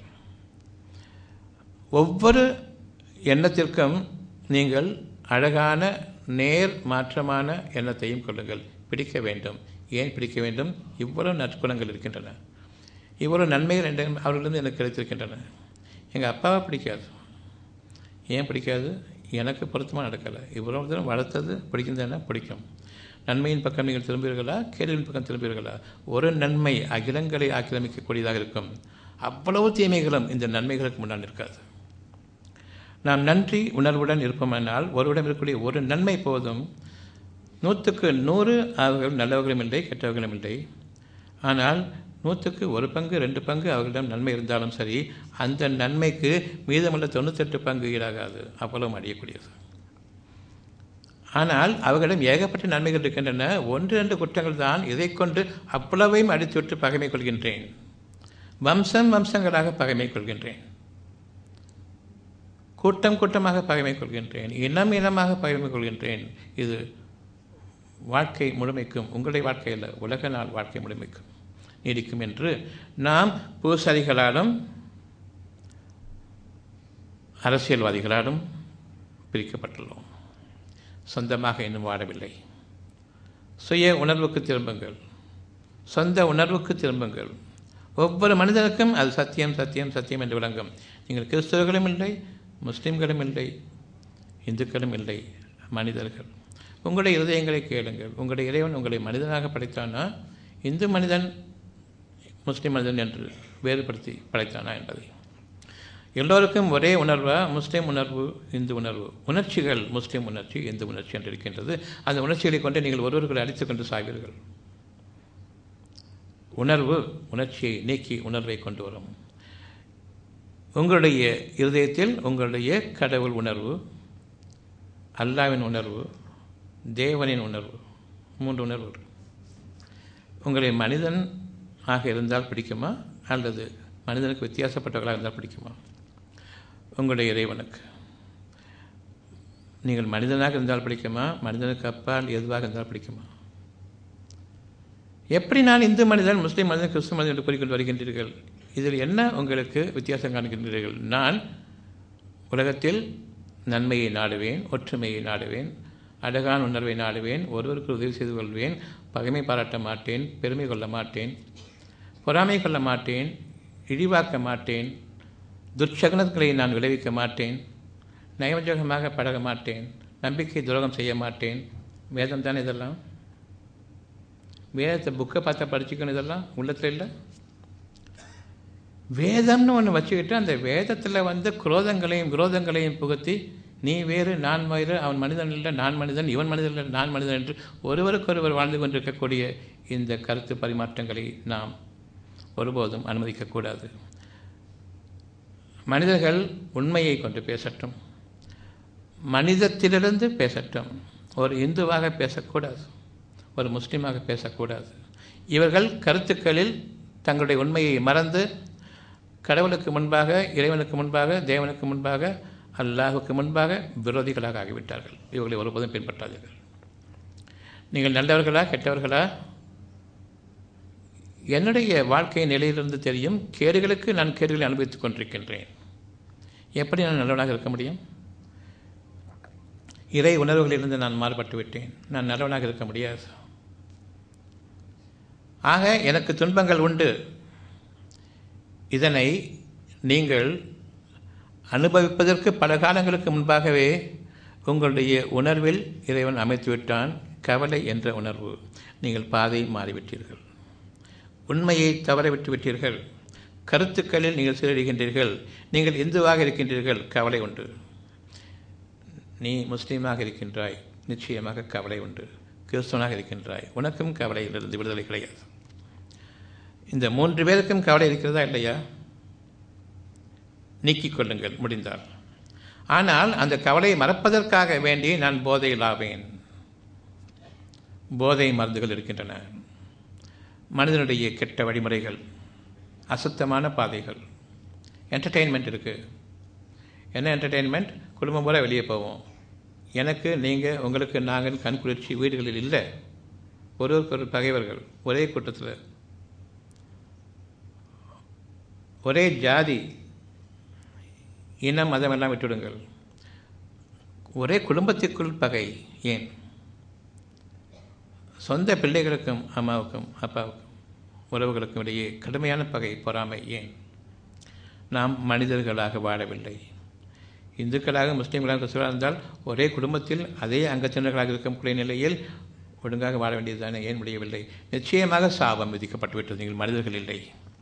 ஒவ்வொரு எண்ணத்திற்கும் நீங்கள் அழகான நேர் மாற்றமான எண்ணத்தையும் கொள்ளுங்கள் பிடிக்க வேண்டும் ஏன் பிடிக்க வேண்டும் இவ்வளவு நற்குணங்கள் இருக்கின்றன இவ்வளவு நன்மைகள் என்ற அவர்களிருந்து எனக்கு கிடைத்திருக்கின்றன எங்கள் அப்பாவை பிடிக்காது ஏன் பிடிக்காது எனக்கு பொருத்தமாக நடக்கலை இவ்வளவு தூரம் வளர்த்தது பிடிக்கின்றன பிடிக்கும் நன்மையின் பக்கம் நீங்கள் திரும்புவீர்களா கேள்வியின் பக்கம் திரும்புவீர்களா ஒரு நன்மை அகிலங்களை ஆக்கிரமிக்கக்கூடியதாக இருக்கும் அவ்வளவு தீமைகளும் இந்த நன்மைகளுக்கு முன்னால் இருக்காது நாம் நன்றி உணர்வுடன் இருப்போமானால் ஒருவிடம் இருக்கக்கூடிய ஒரு நன்மை போதும் நூற்றுக்கு நூறு அவர்கள் நல்லவர்களும் இல்லை கெட்டவர்களும் இல்லை ஆனால் நூற்றுக்கு ஒரு பங்கு ரெண்டு பங்கு அவர்களிடம் நன்மை இருந்தாலும் சரி அந்த நன்மைக்கு மீதமுள்ள தொண்ணூத்தெட்டு பங்கு ஈடாகாது அவ்வளவு அடையக்கூடியது ஆனால் அவர்களிடம் ஏகப்பட்ட நன்மைகள் இருக்கின்றன ஒன்று ரெண்டு குற்றங்கள் தான் இதை கொண்டு அவ்வளவையும் அடித்துவிட்டு பகைமை கொள்கின்றேன் வம்சம் வம்சங்களாக பகைமை கொள்கின்றேன் கூட்டம் கூட்டமாக பகைமை கொள்கின்றேன் இனம் இனமாக பகைமை கொள்கின்றேன் இது வாழ்க்கை முழுமைக்கும் உங்களுடைய வாழ்க்கையில் உலக நாள் வாழ்க்கை முழுமைக்கும் நீடிக்கும் என்று நாம் பூசாரிகளாலும் அரசியல்வாதிகளாலும் பிரிக்கப்பட்டுள்ளோம் சொந்தமாக இன்னும் வாழவில்லை சுய உணர்வுக்கு திரும்புங்கள் சொந்த உணர்வுக்கு திரும்புங்கள் ஒவ்வொரு மனிதனுக்கும் அது சத்தியம் சத்தியம் சத்தியம் என்று விளங்கும் நீங்கள் கிறிஸ்தவர்களும் இல்லை முஸ்லீம்களும் இல்லை இந்துக்களும் இல்லை மனிதர்கள் உங்களுடைய இருதயங்களை கேளுங்கள் உங்களுடைய இறைவன் உங்களை மனிதனாக படைத்தானா இந்து மனிதன் முஸ்லீம் மனிதன் என்று வேறுபடுத்தி படைத்தானா என்பதை எல்லோருக்கும் ஒரே உணர்வா முஸ்லீம் உணர்வு இந்து உணர்வு உணர்ச்சிகள் முஸ்லீம் உணர்ச்சி இந்து உணர்ச்சி என்று இருக்கின்றது அந்த உணர்ச்சிகளை கொண்டு நீங்கள் ஒருவர்களை அடித்துக் கொண்டு சாவீர்கள் உணர்வு உணர்ச்சியை நீக்கி உணர்வை கொண்டு வரும் உங்களுடைய இருதயத்தில் உங்களுடைய கடவுள் உணர்வு அல்லாவின் உணர்வு தேவனின் உணர்வு மூன்று உணர்வு உங்களை மனிதன் ஆக இருந்தால் பிடிக்குமா அல்லது மனிதனுக்கு வித்தியாசப்பட்டவர்களாக இருந்தால் பிடிக்குமா உங்களுடைய இறைவனுக்கு நீங்கள் மனிதனாக இருந்தால் பிடிக்குமா மனிதனுக்கு அப்பால் எதுவாக இருந்தால் பிடிக்குமா எப்படி நான் இந்து மனிதன் முஸ்லீம் மனிதன் கிறிஸ்துவ மனிதன் என்று கூறிக்கொண்டு வருகின்றீர்கள் இதில் என்ன உங்களுக்கு வித்தியாசம் காண்கின்றீர்கள் நான் உலகத்தில் நன்மையை நாடுவேன் ஒற்றுமையை நாடுவேன் அழகான உணர்வை நாடுவேன் ஒருவருக்கு உதவி செய்து கொள்வேன் பகைமை பாராட்ட மாட்டேன் பெருமை கொள்ள மாட்டேன் பொறாமை கொள்ள மாட்டேன் இழிவாக்க மாட்டேன் துர்ச்சகனங்களை நான் விளைவிக்க மாட்டேன் நயவஞ்சகமாக பழக மாட்டேன் நம்பிக்கை துரோகம் செய்ய மாட்டேன் வேதம் தானே இதெல்லாம் வேதத்தை புக்கை பார்த்தா படிச்சுக்கணும் இதெல்லாம் உள்ளத்தில் இல்லை வேதம்னு ஒன்று வச்சுக்கிட்டு அந்த வேதத்தில் வந்து குரோதங்களையும் விரோதங்களையும் புகுத்தி நீ வேறு நான் வேறு அவன் மனிதன் இல்லை நான் மனிதன் இவன் மனிதன் இல்லை நான் மனிதன் என்று ஒருவருக்கொருவர் வாழ்ந்து கொண்டிருக்கக்கூடிய இந்த கருத்து பரிமாற்றங்களை நாம் ஒருபோதும் அனுமதிக்கக்கூடாது மனிதர்கள் உண்மையை கொண்டு பேசட்டும் மனிதத்திலிருந்து பேசட்டும் ஒரு இந்துவாக பேசக்கூடாது ஒரு முஸ்லீமாக பேசக்கூடாது இவர்கள் கருத்துக்களில் தங்களுடைய உண்மையை மறந்து கடவுளுக்கு முன்பாக இறைவனுக்கு முன்பாக தேவனுக்கு முன்பாக அல்லாஹுக்கு முன்பாக விரோதிகளாக ஆகிவிட்டார்கள் இவர்களை ஒருபோதும் பின்பற்றாதீர்கள் நீங்கள் நல்லவர்களா கெட்டவர்களா என்னுடைய வாழ்க்கை நிலையிலிருந்து தெரியும் கேடுகளுக்கு நான் கேடுகளை அனுபவித்துக் கொண்டிருக்கின்றேன் எப்படி நான் நல்லவனாக இருக்க முடியும் இறை உணர்வுகளிலிருந்து நான் மாறுபட்டு விட்டேன் நான் நல்லவனாக இருக்க முடியாது ஆக எனக்கு துன்பங்கள் உண்டு இதனை நீங்கள் அனுபவிப்பதற்கு பல காலங்களுக்கு முன்பாகவே உங்களுடைய உணர்வில் இறைவன் அமைத்துவிட்டான் கவலை என்ற உணர்வு நீங்கள் பாதை மாறிவிட்டீர்கள் உண்மையை தவறவிட்டு விட்டீர்கள் கருத்துக்களில் நீங்கள் சீரழிகின்றீர்கள் நீங்கள் இந்துவாக இருக்கின்றீர்கள் கவலை உண்டு நீ முஸ்லீமாக இருக்கின்றாய் நிச்சயமாக கவலை உண்டு கிறிஸ்தவனாக இருக்கின்றாய் உனக்கும் கவலையிலிருந்து விடுதலை கிடையாது இந்த மூன்று பேருக்கும் கவலை இருக்கிறதா இல்லையா நீக்கிக் கொள்ளுங்கள் முடிந்தால் ஆனால் அந்த கவலையை மறப்பதற்காக வேண்டி நான் போதையில் ஆவேன் போதை மருந்துகள் இருக்கின்றன மனிதனுடைய கெட்ட வழிமுறைகள் அசுத்தமான பாதைகள் என்டர்டெயின்மெண்ட் இருக்குது என்ன என்டர்டெயின்மெண்ட் குடும்பம் பூரா வெளியே போவோம் எனக்கு நீங்கள் உங்களுக்கு நாங்கள் கண்குளிர்ச்சி வீடுகளில் இல்லை ஒருவருக்கு ஒரு பகைவர்கள் ஒரே கூட்டத்தில் ஒரே ஜாதி இனம் மதம் எல்லாம் விட்டுவிடுங்கள் ஒரே குடும்பத்திற்குள் பகை ஏன் சொந்த பிள்ளைகளுக்கும் அம்மாவுக்கும் அப்பாவுக்கும் உறவுகளுக்கும் இடையே கடுமையான பகை பொறாமை ஏன் நாம் மனிதர்களாக வாழவில்லை இந்துக்களாக முஸ்லீம்களாக கிறிஸ்துவராக இருந்தால் ஒரே குடும்பத்தில் அதே அங்கத்தினர்களாக இருக்கக்கூடிய நிலையில் ஒழுங்காக வாழ வேண்டியதுதானே ஏன் முடியவில்லை நிச்சயமாக சாபம் விதிக்கப்பட்டுவிட்டது நீங்கள் மனிதர்கள் இல்லை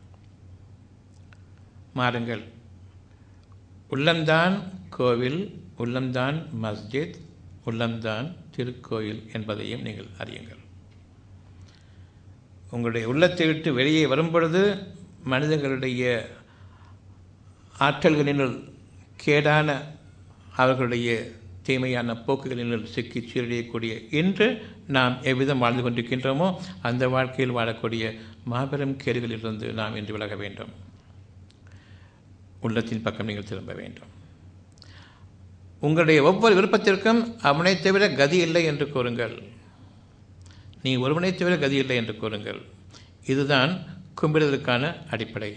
மாறுங்கள் உள்ளம்தான் கோவில் உள்ளம்தான் மஸ்ஜித் உள்ளம்தான் திருக்கோயில் என்பதையும் நீங்கள் அறியுங்கள் உங்களுடைய உள்ளத்தை விட்டு வெளியே வரும்பொழுது மனிதர்களுடைய ஆற்றல்களினுள் கேடான அவர்களுடைய தீமையான போக்குகளினுள் சிக்கி சீரழியக்கூடிய இன்று நாம் எவ்விதம் வாழ்ந்து கொண்டிருக்கின்றோமோ அந்த வாழ்க்கையில் வாழக்கூடிய மாபெரும் கேடுகளிலிருந்து நாம் இன்று விலக வேண்டும் உள்ளத்தின் பக்கம் நீங்கள் திரும்ப வேண்டும் உங்களுடைய ஒவ்வொரு விருப்பத்திற்கும் அவனை தவிர கதி இல்லை என்று கூறுங்கள் நீ ஒருவனை தவிர கதி இல்லை என்று கூறுங்கள் இதுதான் கும்பிடுவதற்கான அடிப்படை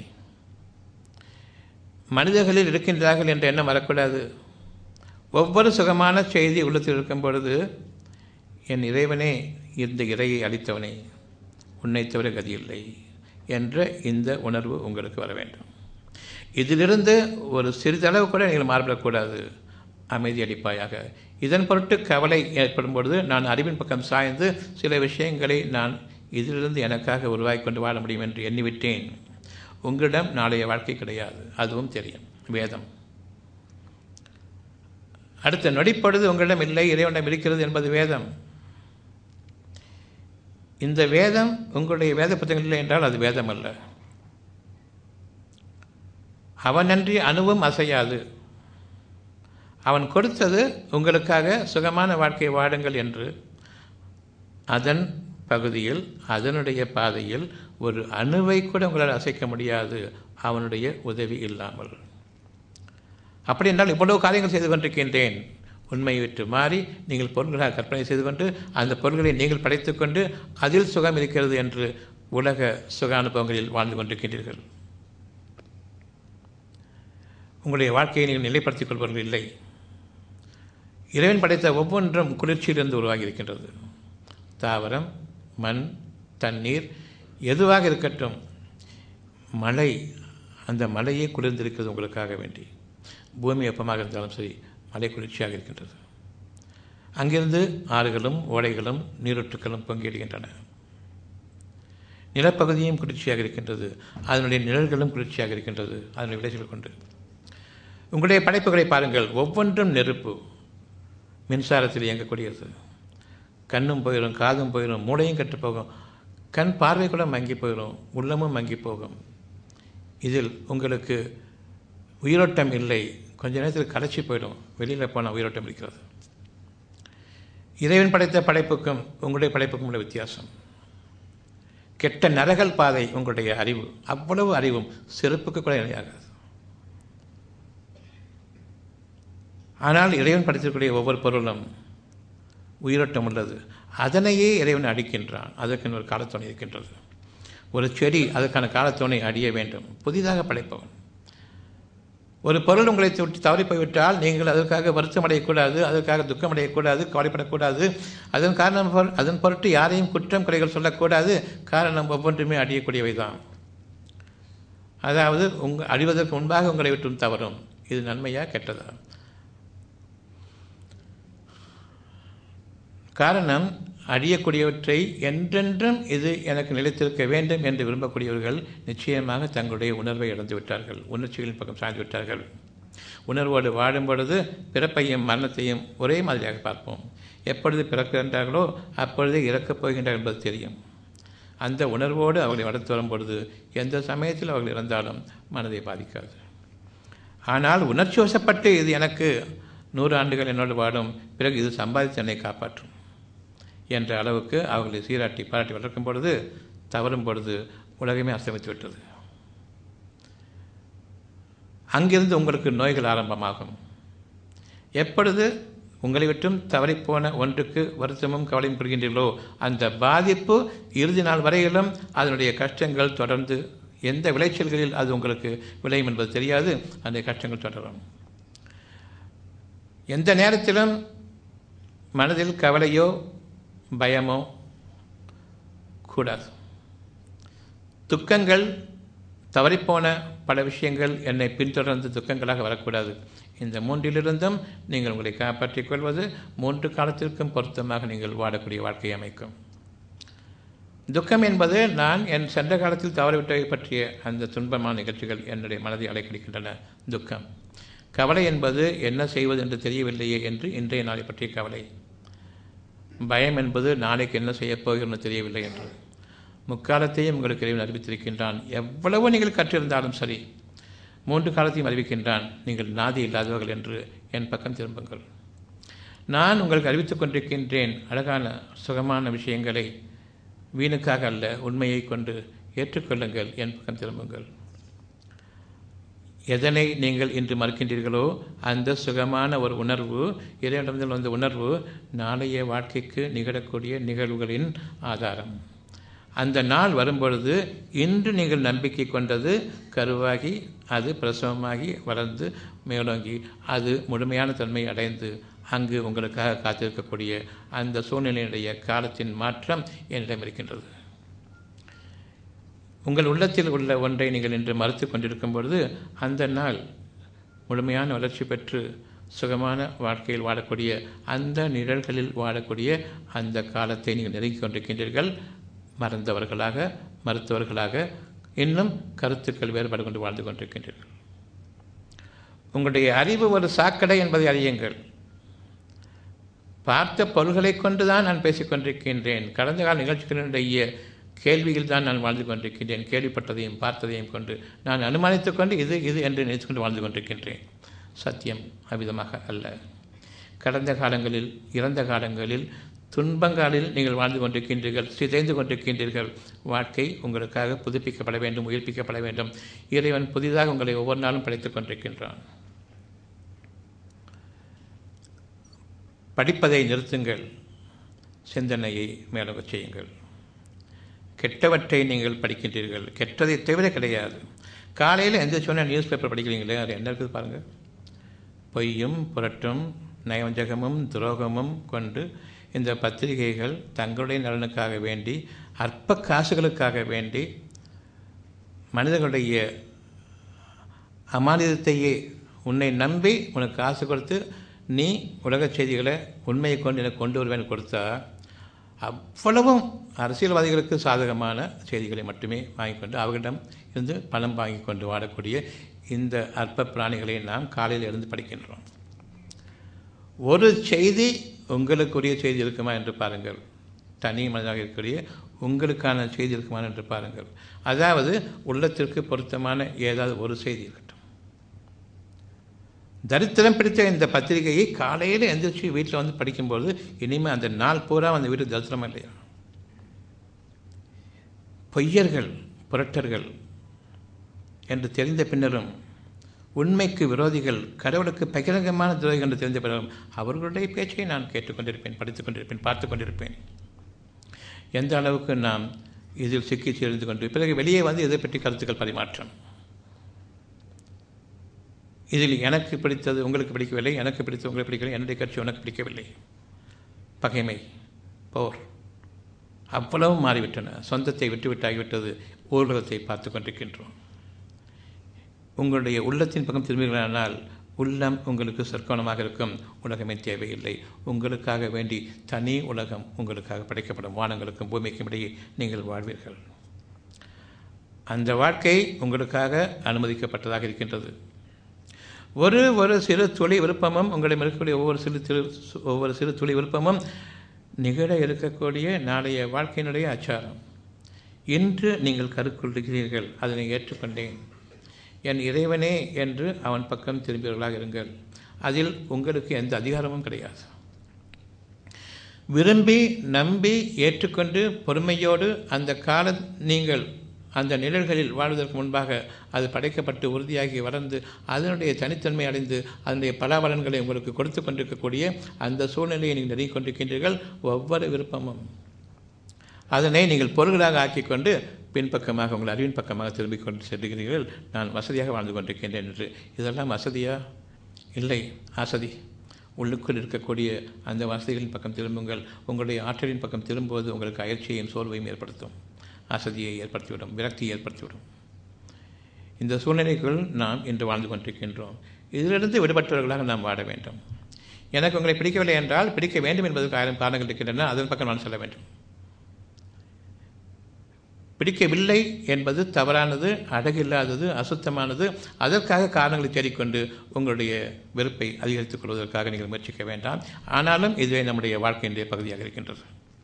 மனிதர்களில் இருக்கின்றார்கள் என்ற எண்ணம் வரக்கூடாது ஒவ்வொரு சுகமான செய்தி உள்ளத்தில் இருக்கும் பொழுது என் இறைவனே இந்த இறையை அளித்தவனே உன்னை தவிர கதியில்லை என்ற இந்த உணர்வு உங்களுக்கு வர வேண்டும் இதிலிருந்து ஒரு சிறிதளவு கூட நீங்கள் மாறுபடக்கூடாது அமைதி அளிப்பாயாக இதன் பொருட்டு கவலை ஏற்படும் பொழுது நான் அறிவின் பக்கம் சாய்ந்து சில விஷயங்களை நான் இதிலிருந்து எனக்காக உருவாக்கி கொண்டு வாழ முடியும் என்று எண்ணிவிட்டேன் உங்களிடம் நாளைய வாழ்க்கை கிடையாது அதுவும் தெரியும் வேதம் அடுத்த நொடிப்பொழுது உங்களிடம் இல்லை இறைவனிடம் இருக்கிறது என்பது வேதம் இந்த வேதம் உங்களுடைய வேத புத்தகங்கள் இல்லை என்றால் அது வேதம் அல்ல அவனன்றி அணுவும் அசையாது அவன் கொடுத்தது உங்களுக்காக சுகமான வாழ்க்கை வாடுங்கள் என்று அதன் பகுதியில் அதனுடைய பாதையில் ஒரு அணுவை கூட உங்களால் அசைக்க முடியாது அவனுடைய உதவி இல்லாமல் அப்படி என்றால் இவ்வளவு காரியங்கள் செய்து கொண்டிருக்கின்றேன் உண்மையை விட்டு மாறி நீங்கள் பொருள்களாக கற்பனை செய்து கொண்டு அந்த பொருள்களை நீங்கள் படைத்துக்கொண்டு அதில் சுகம் இருக்கிறது என்று உலக சுக அனுபவங்களில் வாழ்ந்து கொண்டிருக்கின்றீர்கள் உங்களுடைய வாழ்க்கையை நீங்கள் நிலைப்படுத்திக் கொள்பவர்கள் இல்லை இறைவன் படைத்த ஒவ்வொன்றும் குளிர்ச்சியிலிருந்து உருவாகி இருக்கின்றது தாவரம் மண் தண்ணீர் எதுவாக இருக்கட்டும் மழை அந்த மழையே குளிர்ந்திருக்கிறது உங்களுக்காக வேண்டி பூமி வெப்பமாக இருந்தாலும் சரி மழை குளிர்ச்சியாக இருக்கின்றது அங்கிருந்து ஆறுகளும் ஓடைகளும் நீரூற்றுக்களும் பொங்கிடுகின்றன நிலப்பகுதியும் குளிர்ச்சியாக இருக்கின்றது அதனுடைய நிழல்களும் குளிர்ச்சியாக இருக்கின்றது அதனுடைய விளைச்சல் கொண்டு உங்களுடைய படைப்புகளை பாருங்கள் ஒவ்வொன்றும் நெருப்பு மின்சாரத்தில் இயங்கக்கூடியது கண்ணும் போயிடும் காதும் போயிடும் மூளையும் கெட்டு போகும் கண் பார்வை கூட மங்கி போயிடும் உள்ளமும் மங்கி போகும் இதில் உங்களுக்கு உயிரோட்டம் இல்லை கொஞ்ச நேரத்தில் கலைச்சி போயிடும் வெளியில் போனால் உயிரோட்டம் இருக்கிறது இறைவன் படைத்த படைப்புக்கும் உங்களுடைய படைப்புக்கும் உள்ள வித்தியாசம் கெட்ட நரகல் பாதை உங்களுடைய அறிவு அவ்வளவு அறிவும் செருப்புக்கு கூட இணையாகாது ஆனால் இறைவன் படைத்திருக்கக்கூடிய ஒவ்வொரு பொருளும் உயிரோட்டம் உள்ளது அதனையே இறைவன் அடிக்கின்றான் அதற்கு ஒரு காலத்தோணை இருக்கின்றது ஒரு செடி அதற்கான காலத்தோணை அடிய வேண்டும் புதிதாக படைப்பவன் ஒரு பொருள் உங்களை விட்டு தவறி போய்விட்டால் நீங்கள் அதற்காக வருத்தம் அடையக்கூடாது அதற்காக துக்கம் அடையக்கூடாது கவலைப்படக்கூடாது அதன் காரணம் அதன் பொருட்டு யாரையும் குற்றம் குறைகள் சொல்லக்கூடாது காரணம் ஒவ்வொன்றுமே அடியக்கூடியவை தான் அதாவது உங்க அழிவதற்கு முன்பாக உங்களை விட்டும் தவறும் இது நன்மையா கெட்டதா காரணம் அழியக்கூடியவற்றை என்றென்றும் இது எனக்கு நிலைத்திருக்க வேண்டும் என்று விரும்பக்கூடியவர்கள் நிச்சயமாக தங்களுடைய உணர்வை இழந்து விட்டார்கள் உணர்ச்சிகளின் பக்கம் சாய்ந்து விட்டார்கள் உணர்வோடு வாழும் பொழுது பிறப்பையும் மரணத்தையும் ஒரே மாதிரியாக பார்ப்போம் எப்பொழுது பிறக்கின்றார்களோ அப்பொழுதே இறக்கப் போகின்றார்கள் என்பது தெரியும் அந்த உணர்வோடு அவர்களை வளர்த்து வரும் பொழுது எந்த சமயத்தில் அவர்கள் இறந்தாலும் மனதை பாதிக்காது ஆனால் உணர்ச்சி வசப்பட்டு இது எனக்கு நூறு ஆண்டுகள் என்னோடு வாடும் பிறகு இது சம்பாதித்து என்னை காப்பாற்றும் என்ற அளவுக்கு அவர்களை சீராட்டி பாராட்டி வளர்க்கும் பொழுது தவறும் பொழுது உலகமே அஸ்தமித்து விட்டது அங்கிருந்து உங்களுக்கு நோய்கள் ஆரம்பமாகும் எப்பொழுது உங்களை விட்டும் தவறிப்போன ஒன்றுக்கு வருத்தமும் கவலையும் கொள்கின்றீர்களோ அந்த பாதிப்பு இறுதி நாள் வரையிலும் அதனுடைய கஷ்டங்கள் தொடர்ந்து எந்த விளைச்சல்களில் அது உங்களுக்கு விளையும் என்பது தெரியாது அந்த கஷ்டங்கள் தொடரும் எந்த நேரத்திலும் மனதில் கவலையோ பயமோ கூடாது துக்கங்கள் தவறிப்போன பல விஷயங்கள் என்னை பின்தொடர்ந்து துக்கங்களாக வரக்கூடாது இந்த மூன்றிலிருந்தும் நீங்கள் உங்களை காப்பாற்றிக் கொள்வது மூன்று காலத்திற்கும் பொருத்தமாக நீங்கள் வாழக்கூடிய வாழ்க்கையை அமைக்கும் துக்கம் என்பது நான் என் சென்ற காலத்தில் தவறிவிட்டவை பற்றிய அந்த துன்பமான நிகழ்ச்சிகள் என்னுடைய மனதை அலைக்கடிக்கின்றன துக்கம் கவலை என்பது என்ன செய்வது என்று தெரியவில்லையே என்று இன்றைய நாளை பற்றிய கவலை பயம் என்பது நாளைக்கு என்ன செய்யப் போகிறோம் தெரியவில்லை என்று முக்காலத்தையும் உங்களுக்கு இறைவன் அறிவித்திருக்கின்றான் எவ்வளவு நீங்கள் கற்றிருந்தாலும் சரி மூன்று காலத்தையும் அறிவிக்கின்றான் நீங்கள் நாதி இல்லாதவர்கள் என்று என் பக்கம் திரும்புங்கள் நான் உங்களுக்கு அறிவித்துக் கொண்டிருக்கின்றேன் அழகான சுகமான விஷயங்களை வீணுக்காக அல்ல உண்மையை கொண்டு ஏற்றுக்கொள்ளுங்கள் என் பக்கம் திரும்புங்கள் எதனை நீங்கள் இன்று மறுக்கின்றீர்களோ அந்த சுகமான ஒரு உணர்வு இறைவனிடமிருந்து வந்த உணர்வு நாளைய வாழ்க்கைக்கு நிகழக்கூடிய நிகழ்வுகளின் ஆதாரம் அந்த நாள் வரும்பொழுது இன்று நீங்கள் நம்பிக்கை கொண்டது கருவாகி அது பிரசவமாகி வளர்ந்து மேலோங்கி அது முழுமையான தன்மை அடைந்து அங்கு உங்களுக்காக காத்திருக்கக்கூடிய அந்த சூழ்நிலையுடைய காலத்தின் மாற்றம் என்னிடம் இருக்கின்றது உங்கள் உள்ளத்தில் உள்ள ஒன்றை நீங்கள் இன்று மறுத்து கொண்டிருக்கும் பொழுது அந்த நாள் முழுமையான வளர்ச்சி பெற்று சுகமான வாழ்க்கையில் வாழக்கூடிய அந்த நிழல்களில் வாழக்கூடிய அந்த காலத்தை நீங்கள் நெருங்கிக் கொண்டிருக்கின்றீர்கள் மறந்தவர்களாக மறுத்தவர்களாக இன்னும் கருத்துக்கள் வேறுபாடு கொண்டு வாழ்ந்து கொண்டிருக்கின்றீர்கள் உங்களுடைய அறிவு ஒரு சாக்கடை என்பதை அறியுங்கள் பார்த்த பொருள்களை கொண்டு தான் நான் பேசிக்கொண்டிருக்கின்றேன் கடந்த கால நிகழ்ச்சிகளினுடைய கேள்வியில் தான் நான் வாழ்ந்து கொண்டிருக்கின்றேன் கேள்விப்பட்டதையும் பார்த்ததையும் கொண்டு நான் அனுமானித்துக் கொண்டு இது இது என்று நினைத்து கொண்டு வாழ்ந்து கொண்டிருக்கின்றேன் சத்தியம் அவ்விதமாக அல்ல கடந்த காலங்களில் இறந்த காலங்களில் துன்பங்களில் நீங்கள் வாழ்ந்து கொண்டிருக்கின்றீர்கள் சிதைந்து கொண்டிருக்கின்றீர்கள் வாழ்க்கை உங்களுக்காக புதுப்பிக்கப்பட வேண்டும் உயிர்ப்பிக்கப்பட வேண்டும் இறைவன் புதிதாக உங்களை ஒவ்வொரு நாளும் படைத்துக் கொண்டிருக்கின்றான் படிப்பதை நிறுத்துங்கள் சிந்தனையை மேலோகச் செய்யுங்கள் கெட்டவற்றை நீங்கள் படிக்கின்றீர்கள் கெட்டதை தவிர கிடையாது காலையில் எந்த சொன்னால் நியூஸ் பேப்பர் படிக்கிறீங்களே அது என்ன இருக்குது பாருங்கள் பொய்யும் புரட்டும் நயவஞ்சகமும் துரோகமும் கொண்டு இந்த பத்திரிகைகள் தங்களுடைய நலனுக்காக வேண்டி அற்ப காசுகளுக்காக வேண்டி மனிதர்களுடைய அமானிதத்தையே உன்னை நம்பி உனக்கு காசு கொடுத்து நீ உலக செய்திகளை உண்மையை கொண்டு எனக்கு கொண்டு வருவேன் கொடுத்தா அவ்வளவும் அரசியல்வாதிகளுக்கு சாதகமான செய்திகளை மட்டுமே வாங்கிக் கொண்டு அவர்களிடம் இருந்து பணம் வாங்கி கொண்டு வாடக்கூடிய இந்த அற்ப பிராணிகளை நாம் காலையில் இருந்து படிக்கின்றோம் ஒரு செய்தி உங்களுக்குரிய செய்தி இருக்குமா என்று பாருங்கள் தனி மனிதனாக இருக்கக்கூடிய உங்களுக்கான செய்தி இருக்குமா என்று பாருங்கள் அதாவது உள்ளத்திற்கு பொருத்தமான ஏதாவது ஒரு செய்தி இருக்கட்டும் தரித்திரம் பிடித்த இந்த பத்திரிகையை காலையில் எந்திரிச்சு வீட்டில் வந்து படிக்கும்போது இனிமேல் அந்த நாள் பூரா அந்த வீடு தரித்திரம் இல்லையா பொய்யர்கள் புரட்டர்கள் என்று தெரிந்த பின்னரும் உண்மைக்கு விரோதிகள் கடவுளுக்கு பகிரங்கமான துரோகிகள் என்று தெரிந்த பின்னரும் அவர்களுடைய பேச்சை நான் கேட்டுக்கொண்டிருப்பேன் படித்துக் கொண்டிருப்பேன் பார்த்து கொண்டிருப்பேன் எந்த அளவுக்கு நாம் இதில் சிக்கி சேர்ந்து கொண்டு பிறகு வெளியே வந்து இதை பற்றி கருத்துக்கள் பரிமாற்றம் இதில் எனக்கு பிடித்தது உங்களுக்கு பிடிக்கவில்லை எனக்கு பிடித்தது உங்களுக்கு பிடிக்கவில்லை என்னுடைய கட்சி உனக்கு பிடிக்கவில்லை பகைமை போர் அவ்வளவு மாறிவிட்டன சொந்தத்தை விட்டுவிட்டாகிவிட்டது ஊர்வலத்தை பார்த்து கொண்டிருக்கின்றோம் உங்களுடைய உள்ளத்தின் பக்கம் திரும்புகிறானால் உள்ளம் உங்களுக்கு சொற்கோணமாக இருக்கும் உலகமே தேவையில்லை உங்களுக்காக வேண்டி தனி உலகம் உங்களுக்காக படைக்கப்படும் வானங்களுக்கும் பூமிக்கும் இடையே நீங்கள் வாழ்வீர்கள் அந்த வாழ்க்கை உங்களுக்காக அனுமதிக்கப்பட்டதாக இருக்கின்றது ஒரு ஒரு சிறு துளி விருப்பமும் உங்களிடம் இருக்கக்கூடிய ஒவ்வொரு சிறு திரு ஒவ்வொரு சிறு துளி விருப்பமும் நிகழ இருக்கக்கூடிய நாளைய வாழ்க்கையினுடைய அச்சாரம் இன்று நீங்கள் கருக்கொள்கிறீர்கள் அதனை ஏற்றுக்கொண்டேன் என் இறைவனே என்று அவன் பக்கம் திரும்பியவர்களாக இருங்கள் அதில் உங்களுக்கு எந்த அதிகாரமும் கிடையாது விரும்பி நம்பி ஏற்றுக்கொண்டு பொறுமையோடு அந்த கால நீங்கள் அந்த நிழல்களில் வாழ்வதற்கு முன்பாக அது படைக்கப்பட்டு உறுதியாகி வளர்ந்து அதனுடைய தனித்தன்மை அடைந்து அதனுடைய பலாபலன்களை உங்களுக்கு கொடுத்து கொண்டிருக்கக்கூடிய அந்த சூழ்நிலையை நீங்கள் நெருங்கிக் கொண்டிருக்கின்றீர்கள் ஒவ்வொரு விருப்பமும் அதனை நீங்கள் பொருள்களாக ஆக்கிக்கொண்டு பின்பக்கமாக உங்கள் அறிவின் பக்கமாக திரும்பிக் கொண்டு செல்கிறீர்கள் நான் வசதியாக வாழ்ந்து கொண்டிருக்கின்றேன் என்று இதெல்லாம் வசதியா இல்லை அசதி உள்ளுக்குள் இருக்கக்கூடிய அந்த வசதிகளின் பக்கம் திரும்புங்கள் உங்களுடைய ஆற்றலின் பக்கம் திரும்புவது உங்களுக்கு அயற்சியையும் சோர்வையும் ஏற்படுத்தும் அசதியை ஏற்படுத்திவிடும் விரக்தியை ஏற்படுத்திவிடும் இந்த சூழ்நிலைக்குள் நாம் இன்று வாழ்ந்து கொண்டிருக்கின்றோம் இதிலிருந்து விடுபட்டவர்களாக நாம் வாட வேண்டும் எனக்கு உங்களை பிடிக்கவில்லை என்றால் பிடிக்க வேண்டும் என்பதற்கு ஆயிரம் காரணங்கள் இருக்கின்றன அதன் பக்கம் நான் செல்ல வேண்டும் பிடிக்கவில்லை என்பது தவறானது அழகில்லாதது அசுத்தமானது அதற்காக காரணங்களை தேடிக்கொண்டு உங்களுடைய வெறுப்பை அதிகரித்துக் கொள்வதற்காக நீங்கள் முயற்சிக்க வேண்டாம் ஆனாலும் இதுவே நம்முடைய வாழ்க்கையினுடைய பகுதியாக இருக்கின்றது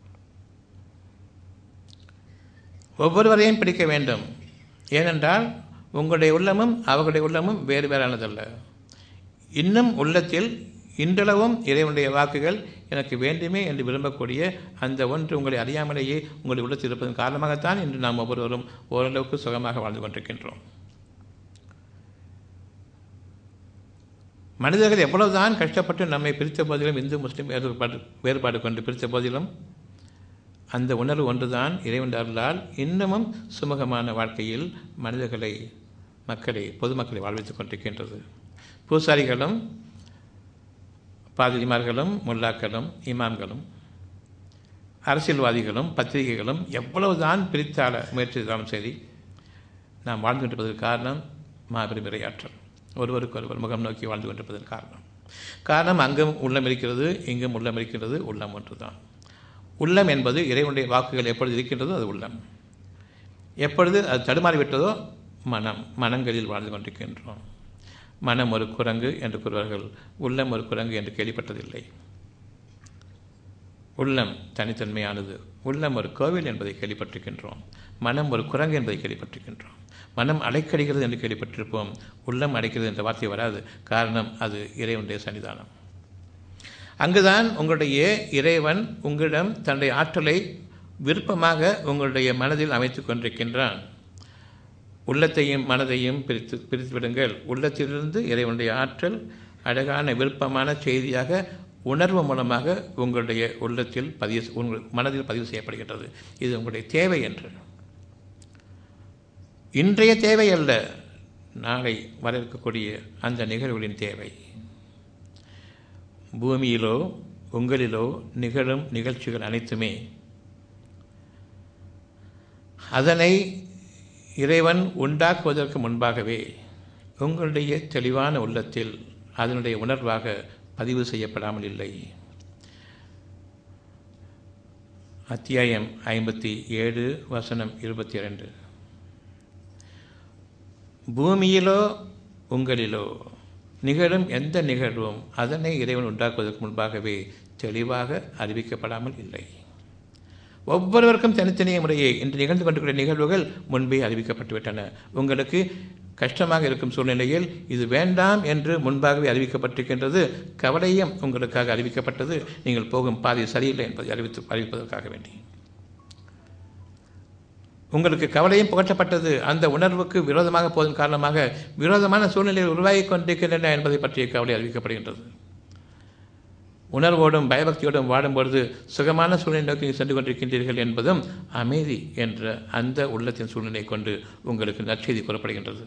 ஒவ்வொருவரையும் பிடிக்க வேண்டும் ஏனென்றால் உங்களுடைய உள்ளமும் அவர்களுடைய உள்ளமும் வேறு வேறானதல்ல இன்னும் உள்ளத்தில் இன்றளவும் இறைவனுடைய வாக்குகள் எனக்கு வேண்டுமே என்று விரும்பக்கூடிய அந்த ஒன்று உங்களை அறியாமலேயே உங்களுடைய உள்ளத்தில் இருப்பதன் காரணமாகத்தான் இன்று நாம் ஒவ்வொருவரும் ஓரளவுக்கு சுகமாக வாழ்ந்து கொண்டிருக்கின்றோம் மனிதர்கள் எவ்வளவுதான் கஷ்டப்பட்டு நம்மை பிரித்த போதிலும் இந்து முஸ்லீம் வேறுபாடு வேறுபாடு கொண்டு பிரித்த போதிலும் அந்த உணர்வு ஒன்றுதான் இறைவன் அருளால் இன்னமும் சுமூகமான வாழ்க்கையில் மனிதர்களை மக்களை பொதுமக்களை வாழ்வித்துக் கொண்டிருக்கின்றது பூசாரிகளும் பாதிரிமார்களும் முல்லாக்களும் இமாம்களும் அரசியல்வாதிகளும் பத்திரிகைகளும் எவ்வளவுதான் பிரித்தாள முயற்சி செய்தாலும் சரி நாம் வாழ்ந்து கொண்டிருப்பதற்கு காரணம் மாபெரும் இரையாற்றல் ஒருவருக்கு ஒருவர் முகம் நோக்கி வாழ்ந்து கொண்டிருப்பதற்கு காரணம் காரணம் அங்கும் உள்ளம் இருக்கிறது இங்கும் உள்ளம் இருக்கிறது உள்ளம் ஒன்றுதான் உள்ளம் என்பது இறைவனுடைய வாக்குகள் எப்பொழுது இருக்கின்றதோ அது உள்ளம் எப்பொழுது அது தடுமாறிவிட்டதோ மனம் மனங்களில் வாழ்ந்து கொண்டிருக்கின்றோம் மனம் ஒரு குரங்கு என்று கூறுவார்கள் உள்ளம் ஒரு குரங்கு என்று கேள்விப்பட்டதில்லை உள்ளம் தனித்தன்மையானது உள்ளம் ஒரு கோவில் என்பதை கேள்விப்பட்டிருக்கின்றோம் மனம் ஒரு குரங்கு என்பதை கேள்விப்பட்டிருக்கின்றோம் மனம் அடைக்கடிகிறது என்று கேள்விப்பட்டிருப்போம் உள்ளம் அடைக்கிறது என்ற வார்த்தை வராது காரணம் அது இறைவனுடைய சன்னிதானம் அங்குதான் உங்களுடைய இறைவன் உங்களிடம் தன்னுடைய ஆற்றலை விருப்பமாக உங்களுடைய மனதில் அமைத்து கொண்டிருக்கின்றான் உள்ளத்தையும் மனதையும் பிரித்து பிரித்து விடுங்கள் உள்ளத்திலிருந்து இறைவனுடைய ஆற்றல் அழகான விருப்பமான செய்தியாக உணர்வு மூலமாக உங்களுடைய உள்ளத்தில் பதிவு உங்கள் மனதில் பதிவு செய்யப்படுகின்றது இது உங்களுடைய தேவை என்று இன்றைய தேவை அல்ல நாளை வர இருக்கக்கூடிய அந்த நிகழ்வுகளின் தேவை பூமியிலோ உங்களிலோ நிகழும் நிகழ்ச்சிகள் அனைத்துமே அதனை இறைவன் உண்டாக்குவதற்கு முன்பாகவே உங்களுடைய தெளிவான உள்ளத்தில் அதனுடைய உணர்வாக பதிவு செய்யப்படாமல் இல்லை அத்தியாயம் ஐம்பத்தி ஏழு வசனம் இருபத்தி இரண்டு பூமியிலோ உங்களிலோ நிகழும் எந்த நிகழ்வும் அதனை இறைவன் உண்டாக்குவதற்கு முன்பாகவே தெளிவாக அறிவிக்கப்படாமல் இல்லை ஒவ்வொருவருக்கும் தனித்தனிய முறையே இன்று நிகழ்ந்து கொண்டிருக்கிற நிகழ்வுகள் முன்பே அறிவிக்கப்பட்டுவிட்டன உங்களுக்கு கஷ்டமாக இருக்கும் சூழ்நிலையில் இது வேண்டாம் என்று முன்பாகவே அறிவிக்கப்பட்டிருக்கின்றது கவலையும் உங்களுக்காக அறிவிக்கப்பட்டது நீங்கள் போகும் பாதை சரியில்லை என்பதை அறிவித்து அறிவிப்பதற்காக வேண்டி உங்களுக்கு கவலையும் புகட்டப்பட்டது அந்த உணர்வுக்கு விரோதமாக போவதன் காரணமாக விரோதமான சூழ்நிலையில் உருவாகி கொண்டிருக்கின்றன என்பதை பற்றிய கவலை அறிவிக்கப்படுகின்றது உணர்வோடும் பயபக்தியோடும் வாடும்பொழுது சுகமான சூழ்நிலை நோக்கி சென்று கொண்டிருக்கின்றீர்கள் என்பதும் அமைதி என்ற அந்த உள்ளத்தின் சூழ்நிலை கொண்டு உங்களுக்கு நற்செய்தி கூறப்படுகின்றது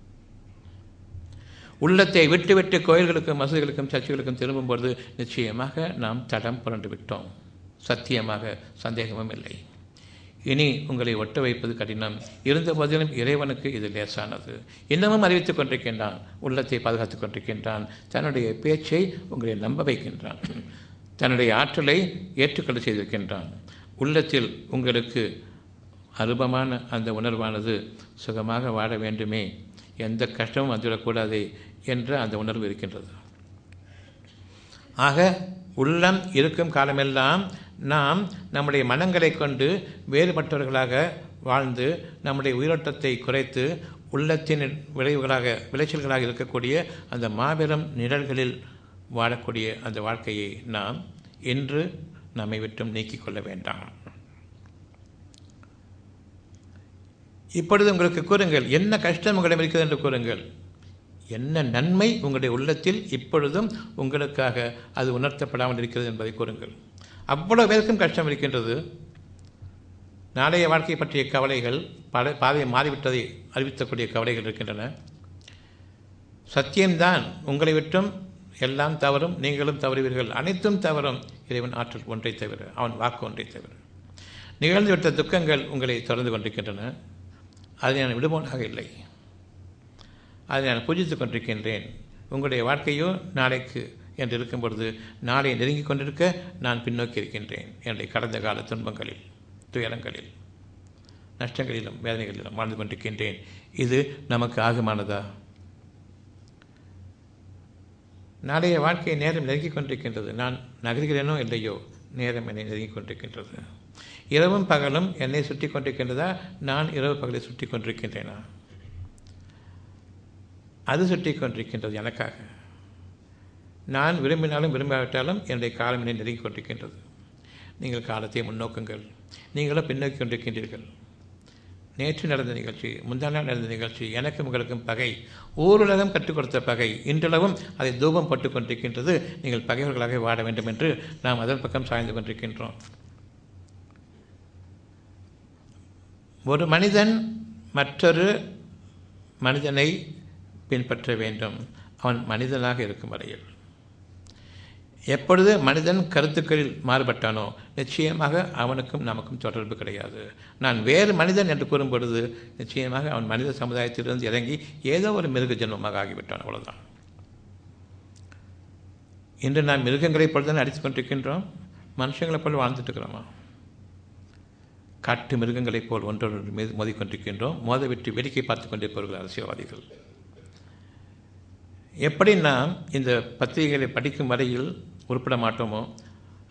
உள்ளத்தை விட்டுவிட்டு கோயில்களுக்கும் மசூதிகளுக்கும் சர்ச்சுகளுக்கும் திரும்பும்பொழுது நிச்சயமாக நாம் தடம் புரண்டு விட்டோம் சத்தியமாக சந்தேகமும் இல்லை இனி உங்களை ஒட்ட வைப்பது கடினம் இருந்த போதிலும் இறைவனுக்கு இது லேசானது இன்னமும் அறிவித்துக் கொண்டிருக்கின்றான் உள்ளத்தை பாதுகாத்துக் கொண்டிருக்கின்றான் தன்னுடைய பேச்சை உங்களை நம்ப வைக்கின்றான் தன்னுடைய ஆற்றலை ஏற்றுக்கொள்ள செய்திருக்கின்றான் உள்ளத்தில் உங்களுக்கு அருபமான அந்த உணர்வானது சுகமாக வாழ வேண்டுமே எந்த கஷ்டமும் வந்துவிடக்கூடாதே என்ற அந்த உணர்வு இருக்கின்றது ஆக உள்ளம் இருக்கும் காலமெல்லாம் நாம் நம்முடைய மனங்களை கொண்டு வேறுபட்டவர்களாக வாழ்ந்து நம்முடைய உயிரோட்டத்தை குறைத்து உள்ளத்தின் விளைவுகளாக விளைச்சல்களாக இருக்கக்கூடிய அந்த மாபெரும் நிழல்களில் வாழக்கூடிய அந்த வாழ்க்கையை நாம் இன்று நம்மை விட்டும் நீக்கிக் கொள்ள வேண்டாம் இப்பொழுது உங்களுக்கு கூறுங்கள் என்ன கஷ்டம் உங்களிடம் இருக்கிறது என்று கூறுங்கள் என்ன நன்மை உங்களுடைய உள்ளத்தில் இப்பொழுதும் உங்களுக்காக அது உணர்த்தப்படாமல் இருக்கிறது என்பதை கூறுங்கள் அவ்வளவு பேருக்கும் கஷ்டம் இருக்கின்றது நாளைய வாழ்க்கை பற்றிய கவலைகள் பல பாதையை மாறிவிட்டதை அறிவித்தக்கூடிய கவலைகள் இருக்கின்றன சத்தியம்தான் உங்களை விட்டும் எல்லாம் தவறும் நீங்களும் தவறுவீர்கள் அனைத்தும் தவறும் இறைவன் ஆற்றல் ஒன்றை தவிர அவன் வாக்கு ஒன்றை தவிர நிகழ்ந்துவிட்ட துக்கங்கள் உங்களை தொடர்ந்து கொண்டிருக்கின்றன அதை நான் விடுபோனாக இல்லை அதை நான் பூஜித்துக் கொண்டிருக்கின்றேன் உங்களுடைய வாழ்க்கையோ நாளைக்கு என்று இருக்கும் பொழுது நாளை நெருங்கிக் கொண்டிருக்க நான் பின்னோக்கி இருக்கின்றேன் என்னுடைய கடந்த கால துன்பங்களில் துயரங்களில் நஷ்டங்களிலும் வேதனைகளிலும் வாழ்ந்து கொண்டிருக்கின்றேன் இது நமக்கு ஆகுமானதா நாளைய வாழ்க்கை நேரம் நெருங்கிக் கொண்டிருக்கின்றது நான் நகர்கிறேனோ இல்லையோ நேரம் என்னை நெருங்கிக் கொண்டிருக்கின்றது இரவும் பகலும் என்னை சுற்றி கொண்டிருக்கின்றதா நான் இரவு பகலை சுற்றி கொண்டிருக்கின்றேனா அது சுற்றி கொண்டிருக்கின்றது எனக்காக நான் விரும்பினாலும் விரும்பாவிட்டாலும் என்னுடைய காலம் என்னை நெருங்கிக் கொண்டிருக்கின்றது நீங்கள் காலத்தை முன்னோக்குங்கள் நீங்களும் பின்னோக்கி கொண்டிருக்கின்றீர்கள் நேற்று நடந்த நிகழ்ச்சி முந்தான நடந்த நிகழ்ச்சி எனக்கும் உங்களுக்கும் பகை ஊருலகம் கற்றுக் கொடுத்த பகை இன்றளவும் அதை தூபம் பட்டு கொண்டிருக்கின்றது நீங்கள் பகைவர்களாக வாட வேண்டும் என்று நாம் அதன் பக்கம் சாய்ந்து கொண்டிருக்கின்றோம் ஒரு மனிதன் மற்றொரு மனிதனை பின்பற்ற வேண்டும் அவன் மனிதனாக இருக்கும் வரையில் எப்பொழுது மனிதன் கருத்துக்களில் மாறுபட்டானோ நிச்சயமாக அவனுக்கும் நமக்கும் தொடர்பு கிடையாது நான் வேறு மனிதன் என்று கூறும் பொழுது நிச்சயமாக அவன் மனித சமுதாயத்திலிருந்து இறங்கி ஏதோ ஒரு மிருக ஜென்மமாக ஆகிவிட்டான் அவ்வளவுதான் இன்று நாம் மிருகங்களைப் போல் தான் அடித்துக் கொண்டிருக்கின்றோம் மனுஷங்களைப் போல் வாழ்ந்துட்டு இருக்கிறோமா காட்டு மிருகங்களைப் போல் ஒன்றொன்று மீது மோதிக்கொண்டிருக்கின்றோம் மோத விட்டு வேடிக்கை பார்த்து கொண்டிருப்பவர்கள் அரசியல்வாதிகள் எப்படி நாம் இந்த பத்திரிகைகளை படிக்கும் வரையில் உருப்பட மாட்டோமோ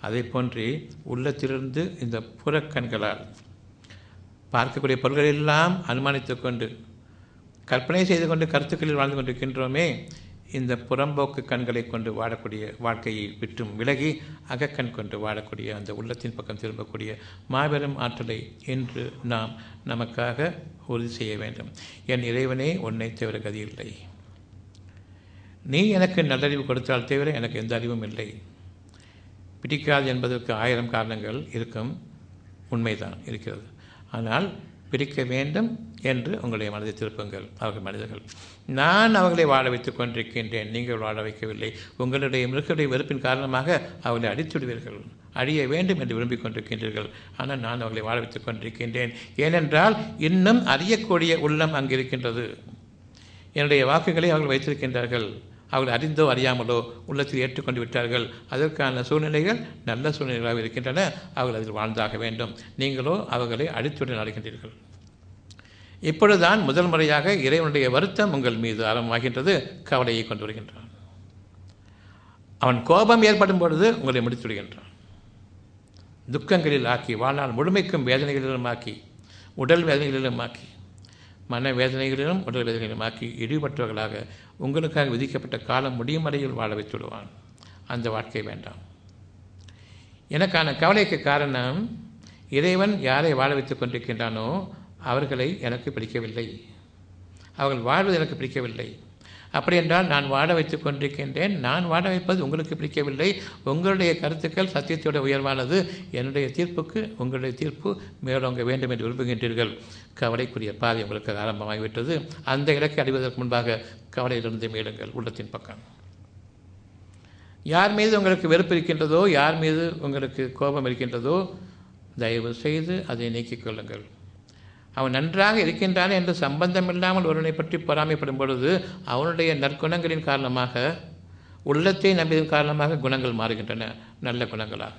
அதே போன்றே உள்ளத்திலிருந்து இந்த புறக்கண்களால் பார்க்கக்கூடிய பொருள்களெல்லாம் அனுமானித்து கொண்டு கற்பனை செய்து கொண்டு கருத்துக்களில் வாழ்ந்து கொண்டிருக்கின்றோமே இந்த புறம்போக்கு கண்களை கொண்டு வாழக்கூடிய வாழ்க்கையை விட்டும் விலகி அகக்கண் கொண்டு வாழக்கூடிய அந்த உள்ளத்தின் பக்கம் திரும்பக்கூடிய மாபெரும் ஆற்றலை இன்று நாம் நமக்காக உறுதி செய்ய வேண்டும் என் இறைவனே உன்னை தவிர கதியில்லை நீ எனக்கு நல்லறிவு கொடுத்தால் தவிர எனக்கு எந்த அறிவும் இல்லை பிடிக்காது என்பதற்கு ஆயிரம் காரணங்கள் இருக்கும் உண்மைதான் இருக்கிறது ஆனால் பிடிக்க வேண்டும் என்று உங்களுடைய மனதை திருப்புங்கள் அவர்கள் மனிதர்கள் நான் அவர்களை வாழ வைத்துக் கொண்டிருக்கின்றேன் நீங்கள் வாழ வைக்கவில்லை உங்களுடைய மிருகடைய வெறுப்பின் காரணமாக அவர்களை அடித்துவிடுவீர்கள் அழிய வேண்டும் என்று விரும்பிக் கொண்டிருக்கின்றீர்கள் ஆனால் நான் அவர்களை வாழ வைத்துக் கொண்டிருக்கின்றேன் ஏனென்றால் இன்னும் அறியக்கூடிய உள்ளம் அங்கு இருக்கின்றது என்னுடைய வாக்குகளை அவர்கள் வைத்திருக்கின்றார்கள் அவர்கள் அறிந்தோ அறியாமலோ உள்ளத்தில் ஏற்றுக்கொண்டு விட்டார்கள் அதற்கான சூழ்நிலைகள் நல்ல சூழ்நிலைகளாக இருக்கின்றன அவர்கள் அதில் வாழ்ந்தாக வேண்டும் நீங்களோ அவர்களை அடித்துடன் நடக்கின்றீர்கள் இப்பொழுதுதான் முதல் முறையாக இறைவனுடைய வருத்தம் உங்கள் மீது ஆரம்பமாகின்றது கவலையை கொண்டு வருகின்றான் அவன் கோபம் ஏற்படும் பொழுது உங்களை முடித்து விடுகின்றான் துக்கங்களில் ஆக்கி வாழ்நாள் முழுமைக்கும் வேதனைகளிலும் ஆக்கி உடல் வேதனைகளிலும் ஆக்கி மன வேதனைகளிலும் உடல் வேதனைகளிலும் ஆக்கி இழிபட்டவர்களாக உங்களுக்காக விதிக்கப்பட்ட காலம் முடியும் வரையில் வாழ வைத்து விடுவான் அந்த வாழ்க்கை வேண்டாம் எனக்கான கவலைக்கு காரணம் இறைவன் யாரை வாழ வைத்துக் கொண்டிருக்கின்றானோ அவர்களை எனக்கு பிடிக்கவில்லை அவர்கள் வாழ்வது எனக்கு பிடிக்கவில்லை அப்படி என்றால் நான் வாழ வைத்துக் கொண்டிருக்கின்றேன் நான் வாழ வைப்பது உங்களுக்கு பிடிக்கவில்லை உங்களுடைய கருத்துக்கள் சத்தியத்தோட உயர்வானது என்னுடைய தீர்ப்புக்கு உங்களுடைய தீர்ப்பு மேலோங்க வேண்டும் என்று விரும்புகின்றீர்கள் கவலைக்குரிய பாதை உங்களுக்கு ஆரம்பமாகிவிட்டது அந்த இலக்கை அடைவதற்கு முன்பாக கவலையிலிருந்து மீளுங்கள் உள்ளத்தின் பக்கம் யார் மீது உங்களுக்கு வெறுப்பு இருக்கின்றதோ யார் மீது உங்களுக்கு கோபம் இருக்கின்றதோ தயவு செய்து அதை நீக்கிக் கொள்ளுங்கள் அவன் நன்றாக இருக்கின்றான் என்று சம்பந்தம் இல்லாமல் ஒருவனை பற்றி பொறாமைப்படும் பொழுது அவனுடைய நற்குணங்களின் காரணமாக உள்ளத்தை நம்பியதன் காரணமாக குணங்கள் மாறுகின்றன நல்ல குணங்களாக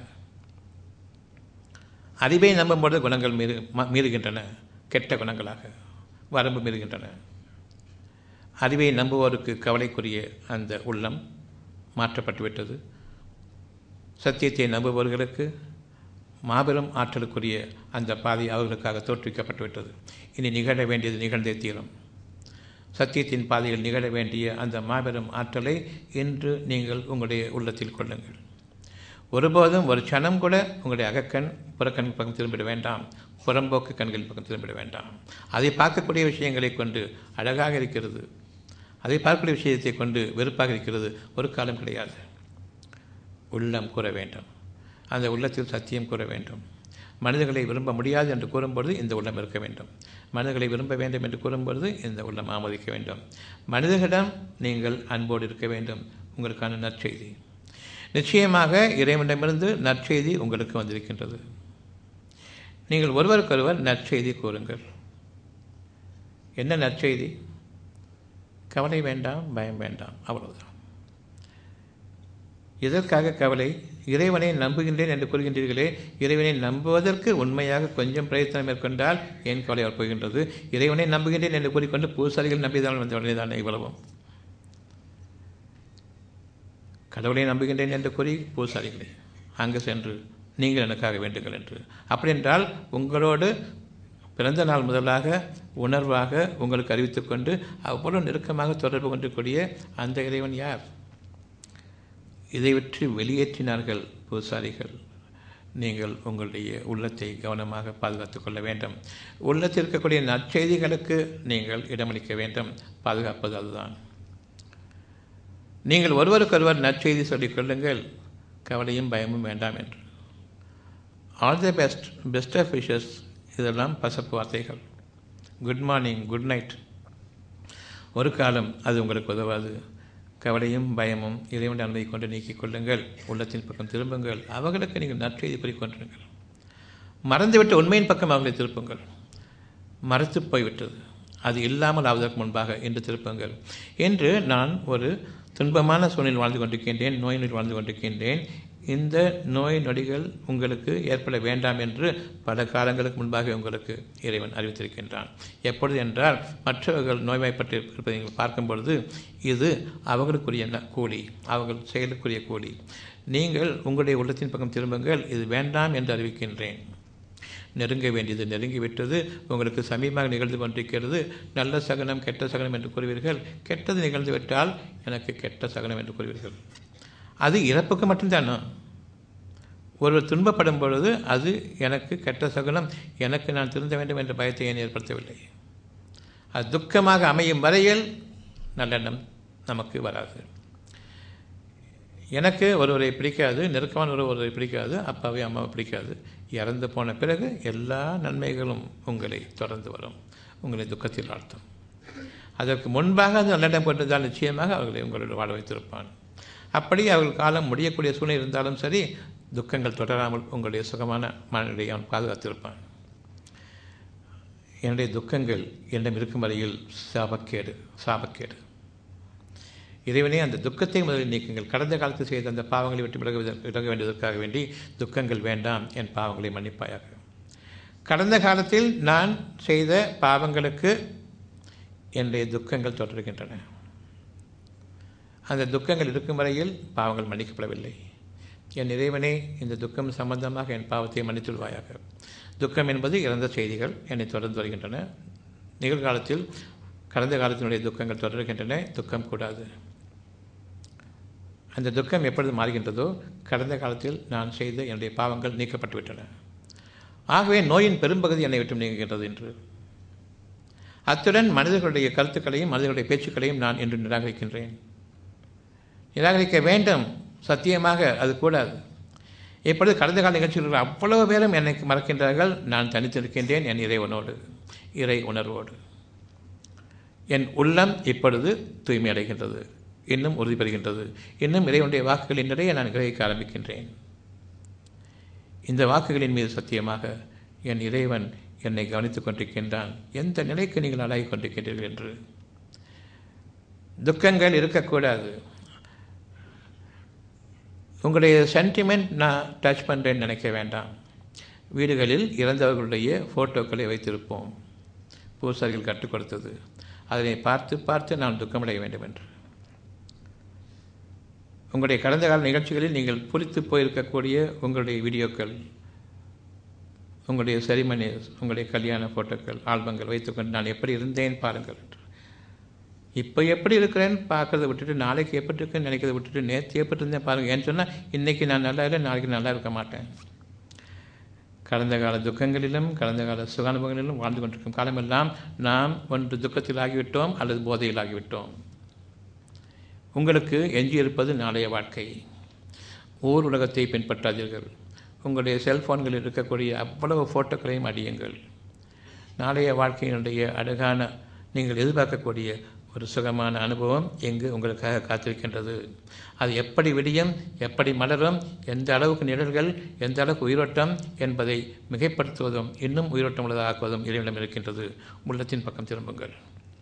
அறிவை நம்பும் பொழுது குணங்கள் மீறு மீறுகின்றன கெட்ட குணங்களாக வரம்பு மீறுகின்றன அறிவை நம்புவோருக்கு கவலைக்குரிய அந்த உள்ளம் மாற்றப்பட்டுவிட்டது சத்தியத்தை நம்புபவர்களுக்கு மாபெரும் ஆற்றலுக்குரிய அந்த பாதை அவர்களுக்காக தோற்றுவிக்கப்பட்டுவிட்டது இனி நிகழ வேண்டியது நிகழ்ந்தே தீரும் சத்தியத்தின் பாதையில் நிகழ வேண்டிய அந்த மாபெரும் ஆற்றலை இன்று நீங்கள் உங்களுடைய உள்ளத்தில் கொள்ளுங்கள் ஒருபோதும் ஒரு க்ஷணம் கூட உங்களுடைய அகக்கண் புறக்கண் பக்கம் திரும்பிட வேண்டாம் புறம்போக்கு கண்களின் பக்கம் திரும்பிட வேண்டாம் அதை பார்க்கக்கூடிய விஷயங்களை கொண்டு அழகாக இருக்கிறது அதை பார்க்கக்கூடிய விஷயத்தை கொண்டு வெறுப்பாக இருக்கிறது ஒரு காலம் கிடையாது உள்ளம் கூற வேண்டும் அந்த உள்ளத்தில் சத்தியம் கூற வேண்டும் மனிதர்களை விரும்ப முடியாது என்று கூறும்பொழுது இந்த உள்ளம் இருக்க வேண்டும் மனிதர்களை விரும்ப வேண்டும் என்று கூறும்பொழுது இந்த உள்ளம் ஆமோதிக்க வேண்டும் மனிதர்களிடம் நீங்கள் அன்போடு இருக்க வேண்டும் உங்களுக்கான நற்செய்தி நிச்சயமாக இறைவனிடமிருந்து நற்செய்தி உங்களுக்கு வந்திருக்கின்றது நீங்கள் ஒருவருக்கொருவர் நற்செய்தி கூறுங்கள் என்ன நற்செய்தி கவலை வேண்டாம் பயம் வேண்டாம் அவ்வளவுதான் எதற்காக கவலை இறைவனை நம்புகின்றேன் என்று கூறுகின்றீர்களே இறைவனை நம்புவதற்கு உண்மையாக கொஞ்சம் பிரயத்தனம் மேற்கொண்டால் ஏன் கவலை போகின்றது இறைவனை நம்புகின்றேன் என்று கூறிக்கொண்டு பூசாரிகள் நம்பியதால் வந்த உடனே தானே இவ்வளவும் கடவுளை நம்புகின்றேன் என்று கூறி பூசாரிகளே அங்கு சென்று நீங்கள் எனக்காக வேண்டுங்கள் என்று அப்படி என்றால் உங்களோடு பிறந்த நாள் முதலாக உணர்வாக உங்களுக்கு அறிவித்துக்கொண்டு அவ்வளவு நெருக்கமாக தொடர்பு கொண்டிருக்கூடிய அந்த இறைவன் யார் இதை விட்டு வெளியேற்றினார்கள் பூசாரிகள் நீங்கள் உங்களுடைய உள்ளத்தை கவனமாக பாதுகாத்துக் கொள்ள வேண்டும் உள்ளத்தில் இருக்கக்கூடிய நற்செய்திகளுக்கு நீங்கள் இடமளிக்க வேண்டும் பாதுகாப்பது அதுதான் நீங்கள் ஒருவருக்கொருவர் நற்செய்தி சொல்லிக் கொள்ளுங்கள் கவலையும் பயமும் வேண்டாம் என்று all the best best of wishes இதெல்லாம் பசப்பு வார்த்தைகள் குட் மார்னிங் குட் நைட் ஒரு காலம் அது உங்களுக்கு உதவாது கவலையும் பயமும் இறைவன் அனுமதி கொண்டு நீக்கிக் கொள்ளுங்கள் உள்ளத்தின் பக்கம் திரும்புங்கள் அவர்களுக்கு நீங்கள் நற்செய்தி பறிக்கொண்டிருங்கள் மறந்துவிட்ட உண்மையின் பக்கம் அவர்களை திருப்புங்கள் மறைத்து போய்விட்டது அது இல்லாமல் ஆவதற்கு முன்பாக என்று திருப்புங்கள் என்று நான் ஒரு துன்பமான சூழ்நிலை வாழ்ந்து கொண்டிருக்கின்றேன் நோய் நொடி வாழ்ந்து கொண்டிருக்கின்றேன் இந்த நோய் நொடிகள் உங்களுக்கு ஏற்பட வேண்டாம் என்று பல காலங்களுக்கு முன்பாக உங்களுக்கு இறைவன் அறிவித்திருக்கின்றான் எப்பொழுது என்றால் மற்றவர்கள் நோய்வாய்ப்பட்டு இருப்பதை நீங்கள் பார்க்கும் பொழுது இது அவர்களுக்குரிய கூலி அவர்கள் செயலுக்குரிய கூலி நீங்கள் உங்களுடைய உள்ளத்தின் பக்கம் திரும்புங்கள் இது வேண்டாம் என்று அறிவிக்கின்றேன் நெருங்க வேண்டியது நெருங்கிவிட்டது உங்களுக்கு சமீபமாக நிகழ்ந்து கொண்டிருக்கிறது நல்ல சகனம் கெட்ட சகனம் என்று கூறுவீர்கள் கெட்டது நிகழ்ந்து விட்டால் எனக்கு கெட்ட சகனம் என்று கூறுவீர்கள் அது இறப்புக்கு மட்டும்தானா ஒருவர் துன்பப்படும் பொழுது அது எனக்கு கெட்ட சகுனம் எனக்கு நான் திருந்த வேண்டும் என்ற பயத்தை ஏன் ஏற்படுத்தவில்லை அது துக்கமாக அமையும் வரையில் நல்லெண்ணம் நமக்கு வராது எனக்கு ஒருவரை பிடிக்காது நெருக்கமான ஒரு ஒருவரை பிடிக்காது அப்பாவை அம்மாவை பிடிக்காது இறந்து போன பிறகு எல்லா நன்மைகளும் உங்களை தொடர்ந்து வரும் உங்களை துக்கத்தில் ஆழ்த்தும் அதற்கு முன்பாக அது நல்லெண்ணம் கொண்டிருந்தால் நிச்சயமாக அவர்களை உங்களோட வாழ வைத்திருப்பான் அப்படி அவர்கள் காலம் முடியக்கூடிய சூழ்நிலை இருந்தாலும் சரி துக்கங்கள் தொடராமல் உங்களுடைய சுகமான மனநிலையை அவன் பாதுகாத்திருப்பான் என்னுடைய துக்கங்கள் என்னிடம் இருக்கும் வரையில் சாபக்கேடு சாபக்கேடு இறைவனே அந்த துக்கத்தை முதலில் நீக்குங்கள் கடந்த காலத்தில் செய்த அந்த பாவங்களை விட்டு விலக விலக வேண்டியதற்காக வேண்டி துக்கங்கள் வேண்டாம் என் பாவங்களை மன்னிப்பாயாக கடந்த காலத்தில் நான் செய்த பாவங்களுக்கு என்னுடைய துக்கங்கள் தொடர்கின்றன அந்த துக்கங்கள் இருக்கும் வரையில் பாவங்கள் மன்னிக்கப்படவில்லை என் இறைவனே இந்த துக்கம் சம்பந்தமாக என் பாவத்தை மன்னித்துள்வாயாக துக்கம் என்பது இறந்த செய்திகள் என்னை தொடர்ந்து வருகின்றன நிகழ்காலத்தில் கடந்த காலத்தினுடைய துக்கங்கள் தொடர்கின்றன துக்கம் கூடாது அந்த துக்கம் எப்பொழுது மாறுகின்றதோ கடந்த காலத்தில் நான் செய்த என்னுடைய பாவங்கள் நீக்கப்பட்டுவிட்டன ஆகவே நோயின் பெரும்பகுதி என்னை விட்டு நீங்குகின்றது என்று அத்துடன் மனிதர்களுடைய கருத்துக்களையும் மனிதர்களுடைய பேச்சுக்களையும் நான் என்று நிராகரிக்கின்றேன் நிராகரிக்க வேண்டும் சத்தியமாக அது கூடாது இப்பொழுது கடந்த கால நிகழ்ச்சிகள் அவ்வளவு பேரும் என்னை மறக்கின்றார்கள் நான் தனித்திருக்கின்றேன் என் இறைவனோடு இறை உணர்வோடு என் உள்ளம் இப்பொழுது தூய்மை அடைகின்றது இன்னும் உறுதி பெறுகின்றது இன்னும் இறைவனுடைய வாக்குகளின் நிறைய நான் கிரகிக்க ஆரம்பிக்கின்றேன் இந்த வாக்குகளின் மீது சத்தியமாக என் இறைவன் என்னை கவனித்துக் கொண்டிருக்கின்றான் எந்த நிலைக்கு நீங்கள் அழகி கொண்டிருக்கின்றீர்கள் என்று துக்கங்கள் இருக்கக்கூடாது உங்களுடைய சென்டிமெண்ட் நான் டச் பண்ணுறேன்னு நினைக்க வேண்டாம் வீடுகளில் இறந்தவர்களுடைய ஃபோட்டோக்களை வைத்திருப்போம் பூசாரிகள் கற்றுக் கொடுத்தது அதனை பார்த்து பார்த்து நான் துக்கமடைய வேண்டும் என்று உங்களுடைய கடந்த கால நிகழ்ச்சிகளில் நீங்கள் புளித்து போயிருக்கக்கூடிய உங்களுடைய வீடியோக்கள் உங்களுடைய செரிமனி உங்களுடைய கல்யாண ஃபோட்டோக்கள் ஆல்பங்கள் வைத்துக்கொண்டு நான் எப்படி இருந்தேன் பாருங்கள் என்று இப்போ எப்படி இருக்கிறேன்னு பார்க்கறத விட்டுட்டு நாளைக்கு எப்படி இருக்குன்னு நினைக்கிறத விட்டுட்டு நேற்று எப்படி இருந்தேன் பாருங்கள் ஏன்னு சொன்னால் இன்றைக்கி நான் நல்லா இல்லை நாளைக்கு நல்லா இருக்க மாட்டேன் கடந்த கால துக்கங்களிலும் கடந்த கால சுகானுபவங்களிலும் வாழ்ந்து கொண்டிருக்கும் காலமெல்லாம் நாம் ஒன்று துக்கத்தில் ஆகிவிட்டோம் அல்லது போதையில் ஆகிவிட்டோம் உங்களுக்கு எஞ்சியிருப்பது நாளைய வாழ்க்கை ஊர் உலகத்தை பின்பற்றாதீர்கள் உங்களுடைய செல்ஃபோன்களில் இருக்கக்கூடிய அவ்வளவு ஃபோட்டோக்களையும் அடியுங்கள் நாளைய வாழ்க்கையினுடைய அழகான நீங்கள் எதிர்பார்க்கக்கூடிய ஒரு சுகமான அனுபவம் எங்கு உங்களுக்காக காத்திருக்கின்றது அது எப்படி விடியும் எப்படி மலரும் எந்த அளவுக்கு நிழல்கள் எந்த அளவுக்கு உயிரோட்டம் என்பதை மிகைப்படுத்துவதும் இன்னும் உயிரோட்டம் உள்ளதாக்குவதும் இறைவனிடம் இருக்கின்றது உள்ளத்தின் பக்கம் திரும்புங்கள்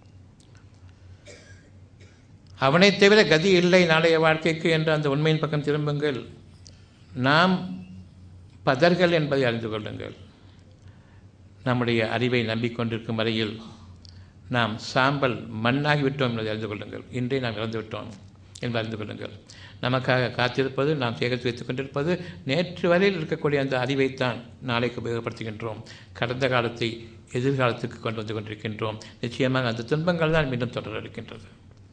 அவனைத் தவிர கதி இல்லை நாளைய வாழ்க்கைக்கு என்று அந்த உண்மையின் பக்கம் திரும்புங்கள் நாம் பதர்கள் என்பதை அறிந்து கொள்ளுங்கள் நம்முடைய அறிவை நம்பிக்கொண்டிருக்கும் வரையில் நாம் சாம்பல் மண்ணாகிவிட்டோம் என்பதை அறிந்து கொள்ளுங்கள் இன்றே நாம் இறந்துவிட்டோம் என்பதை அறிந்து கொள்ளுங்கள் நமக்காக காத்திருப்பது நாம் சேகரித்து வைத்துக் கொண்டிருப்பது நேற்று வரையில் இருக்கக்கூடிய அந்த அறிவைத்தான் நாளைக்கு உபயோகப்படுத்துகின்றோம் கடந்த காலத்தை எதிர்காலத்துக்கு கொண்டு வந்து கொண்டிருக்கின்றோம் நிச்சயமாக அந்த துன்பங்கள் தான் மீண்டும் தொடர இருக்கின்றது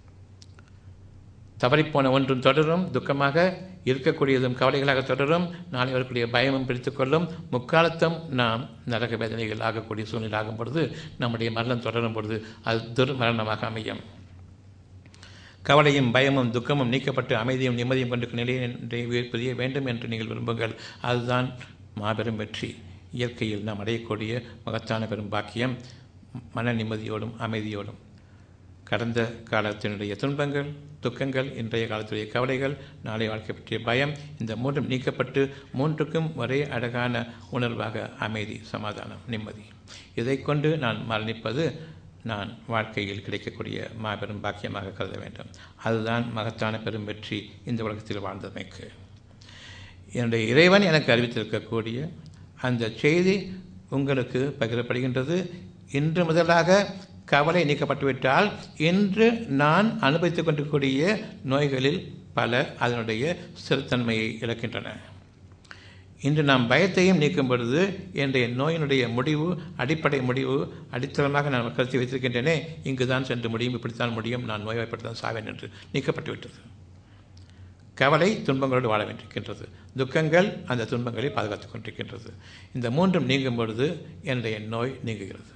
தவறிப்போன ஒன்றும் தொடரும் துக்கமாக இருக்கக்கூடியதும் கவலைகளாக தொடரும் நாளை வரக்கூடிய பயமும் பிடித்துக்கொள்ளும் முக்காலத்தும் நாம் நரக வேதனைகள் ஆகக்கூடிய சூழ்நிலை ஆகும் பொழுது நம்முடைய மரணம் தொடரும் பொழுது அது துர்மரணமாக அமையும் கவலையும் பயமும் துக்கமும் நீக்கப்பட்டு அமைதியும் நிம்மதியும் கொண்டிருக்கும் நிலையை புரிய வேண்டும் என்று நீங்கள் விரும்புங்கள் அதுதான் மாபெரும் வெற்றி இயற்கையில் நாம் அடையக்கூடிய மகத்தான பெரும் பாக்கியம் மன நிம்மதியோடும் அமைதியோடும் கடந்த காலத்தினுடைய துன்பங்கள் துக்கங்கள் இன்றைய காலத்துடைய கவலைகள் நாளை வாழ்க்கை பற்றிய பயம் இந்த மூன்றும் நீக்கப்பட்டு மூன்றுக்கும் ஒரே அழகான உணர்வாக அமைதி சமாதானம் நிம்மதி இதை கொண்டு நான் மரணிப்பது நான் வாழ்க்கையில் கிடைக்கக்கூடிய மாபெரும் பாக்கியமாக கருத வேண்டும் அதுதான் மகத்தான பெரும் வெற்றி இந்த உலகத்தில் வாழ்ந்தமைக்கு என்னுடைய இறைவன் எனக்கு அறிவித்திருக்கக்கூடிய அந்த செய்தி உங்களுக்கு பகிரப்படுகின்றது இன்று முதலாக கவலை நீக்கப்பட்டுவிட்டால் இன்று நான் அனுபவித்துக் கொண்டிருக்கக்கூடிய நோய்களில் பல அதனுடைய ஸ்திரத்தன்மையை இழக்கின்றன இன்று நாம் பயத்தையும் நீக்கும் பொழுது என்னுடைய நோயினுடைய முடிவு அடிப்படை முடிவு அடித்தளமாக நான் கருத்து வைத்திருக்கின்றேனே இங்கு தான் சென்று முடியும் இப்படித்தான் முடியும் நான் நோய்வாய்ப்பட்டுதான் சாவேன் என்று நீக்கப்பட்டு விட்டது கவலை துன்பங்களோடு வாழ வேண்டியிருக்கின்றது துக்கங்கள் அந்த துன்பங்களை பாதுகாத்துக் கொண்டிருக்கின்றது இந்த மூன்றும் நீங்கும் பொழுது என்னுடைய நோய் நீங்குகிறது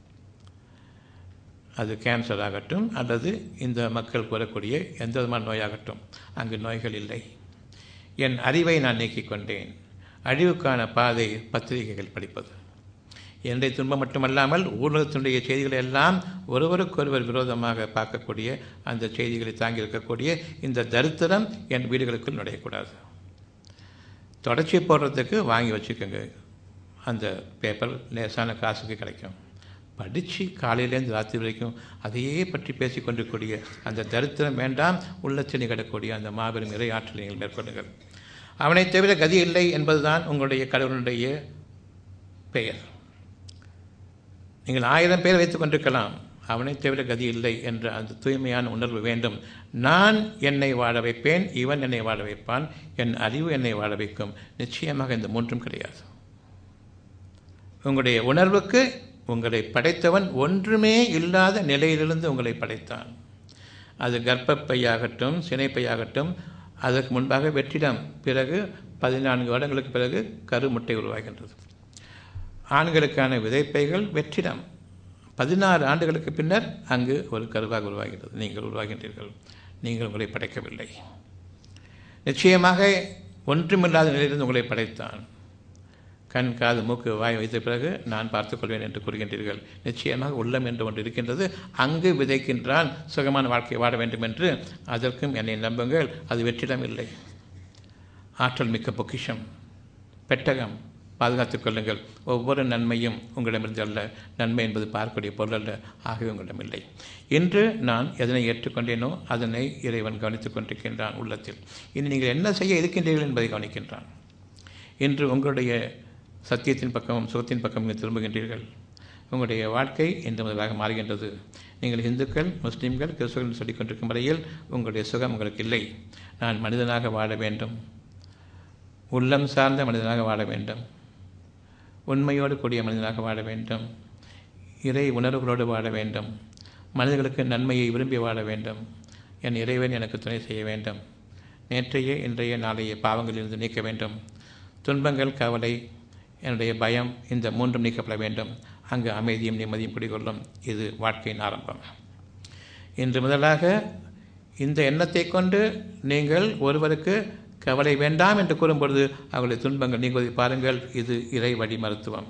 அது கேன்சர் ஆகட்டும் அல்லது இந்த மக்கள் கூறக்கூடிய எந்த விதமான நோயாகட்டும் அங்கு நோய்கள் இல்லை என் அறிவை நான் நீக்கிக் கொண்டேன் அழிவுக்கான பாதை பத்திரிகைகள் படிப்பது என்னுடைய துன்பம் மட்டுமல்லாமல் ஊடகத்தினுடைய செய்திகளை எல்லாம் ஒருவருக்கொருவர் விரோதமாக பார்க்கக்கூடிய அந்த செய்திகளை தாங்கி இருக்கக்கூடிய இந்த தரித்திரம் என் வீடுகளுக்குள் நுழையக்கூடாது தொடர்ச்சி போடுறதுக்கு வாங்கி வச்சுக்கோங்க அந்த பேப்பர் லேசான காசுக்கு கிடைக்கும் படித்து காலையிலேருந்து ராத்திரி வரைக்கும் அதையே பற்றி பேசி கொண்டிருக்கூடிய அந்த தரித்திரம் வேண்டாம் உள்ளத்தில் நிகழக்கூடிய அந்த மாபெரும் இறை ஆற்றலை நீங்கள் மேற்கொள்ளுங்கள் அவனை தவிர கதி இல்லை என்பதுதான் உங்களுடைய கடவுளுடைய பெயர் நீங்கள் ஆயிரம் பேர் வைத்துக் கொண்டிருக்கலாம் அவனை தவிர கதி இல்லை என்ற அந்த தூய்மையான உணர்வு வேண்டும் நான் என்னை வாழ வைப்பேன் இவன் என்னை வாழ வைப்பான் என் அறிவு என்னை வாழ வைக்கும் நிச்சயமாக இந்த மூன்றும் கிடையாது உங்களுடைய உணர்வுக்கு உங்களை படைத்தவன் ஒன்றுமே இல்லாத நிலையிலிருந்து உங்களை படைத்தான் அது கர்ப்பப்பையாகட்டும் சினைப்பையாகட்டும் அதற்கு முன்பாக வெற்றிடம் பிறகு பதினான்கு வருடங்களுக்கு பிறகு கருமுட்டை உருவாகின்றது ஆண்களுக்கான விதைப்பைகள் வெற்றிடம் பதினாறு ஆண்டுகளுக்கு பின்னர் அங்கு ஒரு கருவாக உருவாகிறது நீங்கள் உருவாகின்றீர்கள் நீங்கள் உங்களை படைக்கவில்லை நிச்சயமாக ஒன்றுமில்லாத நிலையிலிருந்து உங்களை படைத்தான் கண் காது மூக்கு வாய் வைத்த பிறகு நான் பார்த்துக்கொள்வேன் என்று கூறுகின்றீர்கள் நிச்சயமாக உள்ளம் என்று ஒன்று இருக்கின்றது அங்கு விதைக்கின்றான் சுகமான வாழ்க்கை வாழ வேண்டும் என்று அதற்கும் என்னை நம்புங்கள் அது வெற்றிடம் இல்லை ஆற்றல் மிக்க பொக்கிஷம் பெட்டகம் பாதுகாத்துக் கொள்ளுங்கள் ஒவ்வொரு நன்மையும் உங்களிடமிருந்து அல்ல நன்மை என்பது பார்க்கக்கூடிய பொருள் அல்ல ஆகவே உங்களிடம் இல்லை இன்று நான் எதனை ஏற்றுக்கொண்டேனோ அதனை இறைவன் கவனித்துக் கொண்டிருக்கின்றான் உள்ளத்தில் இனி நீங்கள் என்ன செய்ய இருக்கின்றீர்கள் என்பதை கவனிக்கின்றான் இன்று உங்களுடைய சத்தியத்தின் பக்கமும் சுகத்தின் பக்கம் நீங்கள் திரும்புகின்றீர்கள் உங்களுடைய வாழ்க்கை இன்று முதலாக மாறுகின்றது நீங்கள் இந்துக்கள் முஸ்லீம்கள் கிறிஸ்தவர்கள் சொல்லிக் கொண்டிருக்கும் வரையில் உங்களுடைய சுகம் உங்களுக்கு இல்லை நான் மனிதனாக வாழ வேண்டும் உள்ளம் சார்ந்த மனிதனாக வாழ வேண்டும் உண்மையோடு கூடிய மனிதனாக வாழ வேண்டும் இறை உணர்வுகளோடு வாழ வேண்டும் மனிதர்களுக்கு நன்மையை விரும்பி வாழ வேண்டும் என் இறைவன் எனக்கு துணை செய்ய வேண்டும் நேற்றைய இன்றைய நாளைய பாவங்களிலிருந்து நீக்க வேண்டும் துன்பங்கள் கவலை என்னுடைய பயம் இந்த மூன்றும் நீக்கப்பட வேண்டும் அங்கு அமைதியும் நிம்மதியும் குடிகொள்ளும் இது வாழ்க்கையின் ஆரம்பம் இன்று முதலாக இந்த எண்ணத்தை கொண்டு நீங்கள் ஒருவருக்கு கவலை வேண்டாம் என்று கூறும்பொழுது அவர்களுடைய துன்பங்கள் நீங்குவதை பாருங்கள் இது இறை வழி மருத்துவம்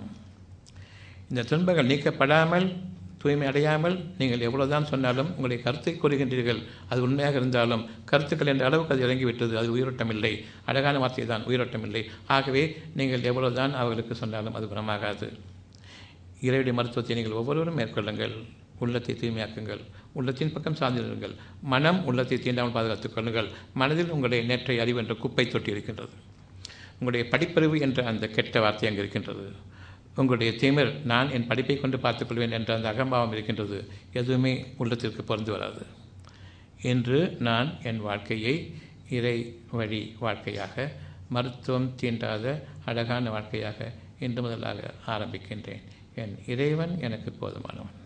இந்த துன்பங்கள் நீக்கப்படாமல் தூய்மை அடையாமல் நீங்கள் எவ்வளவுதான் சொன்னாலும் உங்களுடைய கருத்தை கூறுகின்றீர்கள் அது உண்மையாக இருந்தாலும் கருத்துக்கள் என்ற அளவுக்கு அது இறங்கிவிட்டது அது உயிரோட்டம் இல்லை அழகான வார்த்தை தான் உயிரோட்டம் இல்லை ஆகவே நீங்கள் எவ்வளவுதான் அவர்களுக்கு சொன்னாலும் அது குணமாகாது இறைவனுடைய மருத்துவத்தை நீங்கள் ஒவ்வொருவரும் மேற்கொள்ளுங்கள் உள்ளத்தை தூய்மையாக்குங்கள் உள்ளத்தின் பக்கம் சார்ந்திருங்கள் மனம் உள்ளத்தை தீண்டாமல் பாதுகாத்துக் கொள்ளுங்கள் மனதில் உங்களுடைய நேற்றை அறிவு என்ற குப்பை தொட்டி இருக்கின்றது உங்களுடைய படிப்பறிவு என்ற அந்த கெட்ட வார்த்தை அங்கு இருக்கின்றது உங்களுடைய திமிர் நான் என் படிப்பை கொண்டு பார்த்துக்கொள்வேன் என்ற அந்த அகம்பாவம் இருக்கின்றது எதுவுமே உள்ளத்திற்கு பொருந்து வராது இன்று நான் என் வாழ்க்கையை இறை வழி வாழ்க்கையாக மருத்துவம் தீண்டாத அழகான வாழ்க்கையாக இன்று முதலாக ஆரம்பிக்கின்றேன் என் இறைவன் எனக்கு போதுமானவன்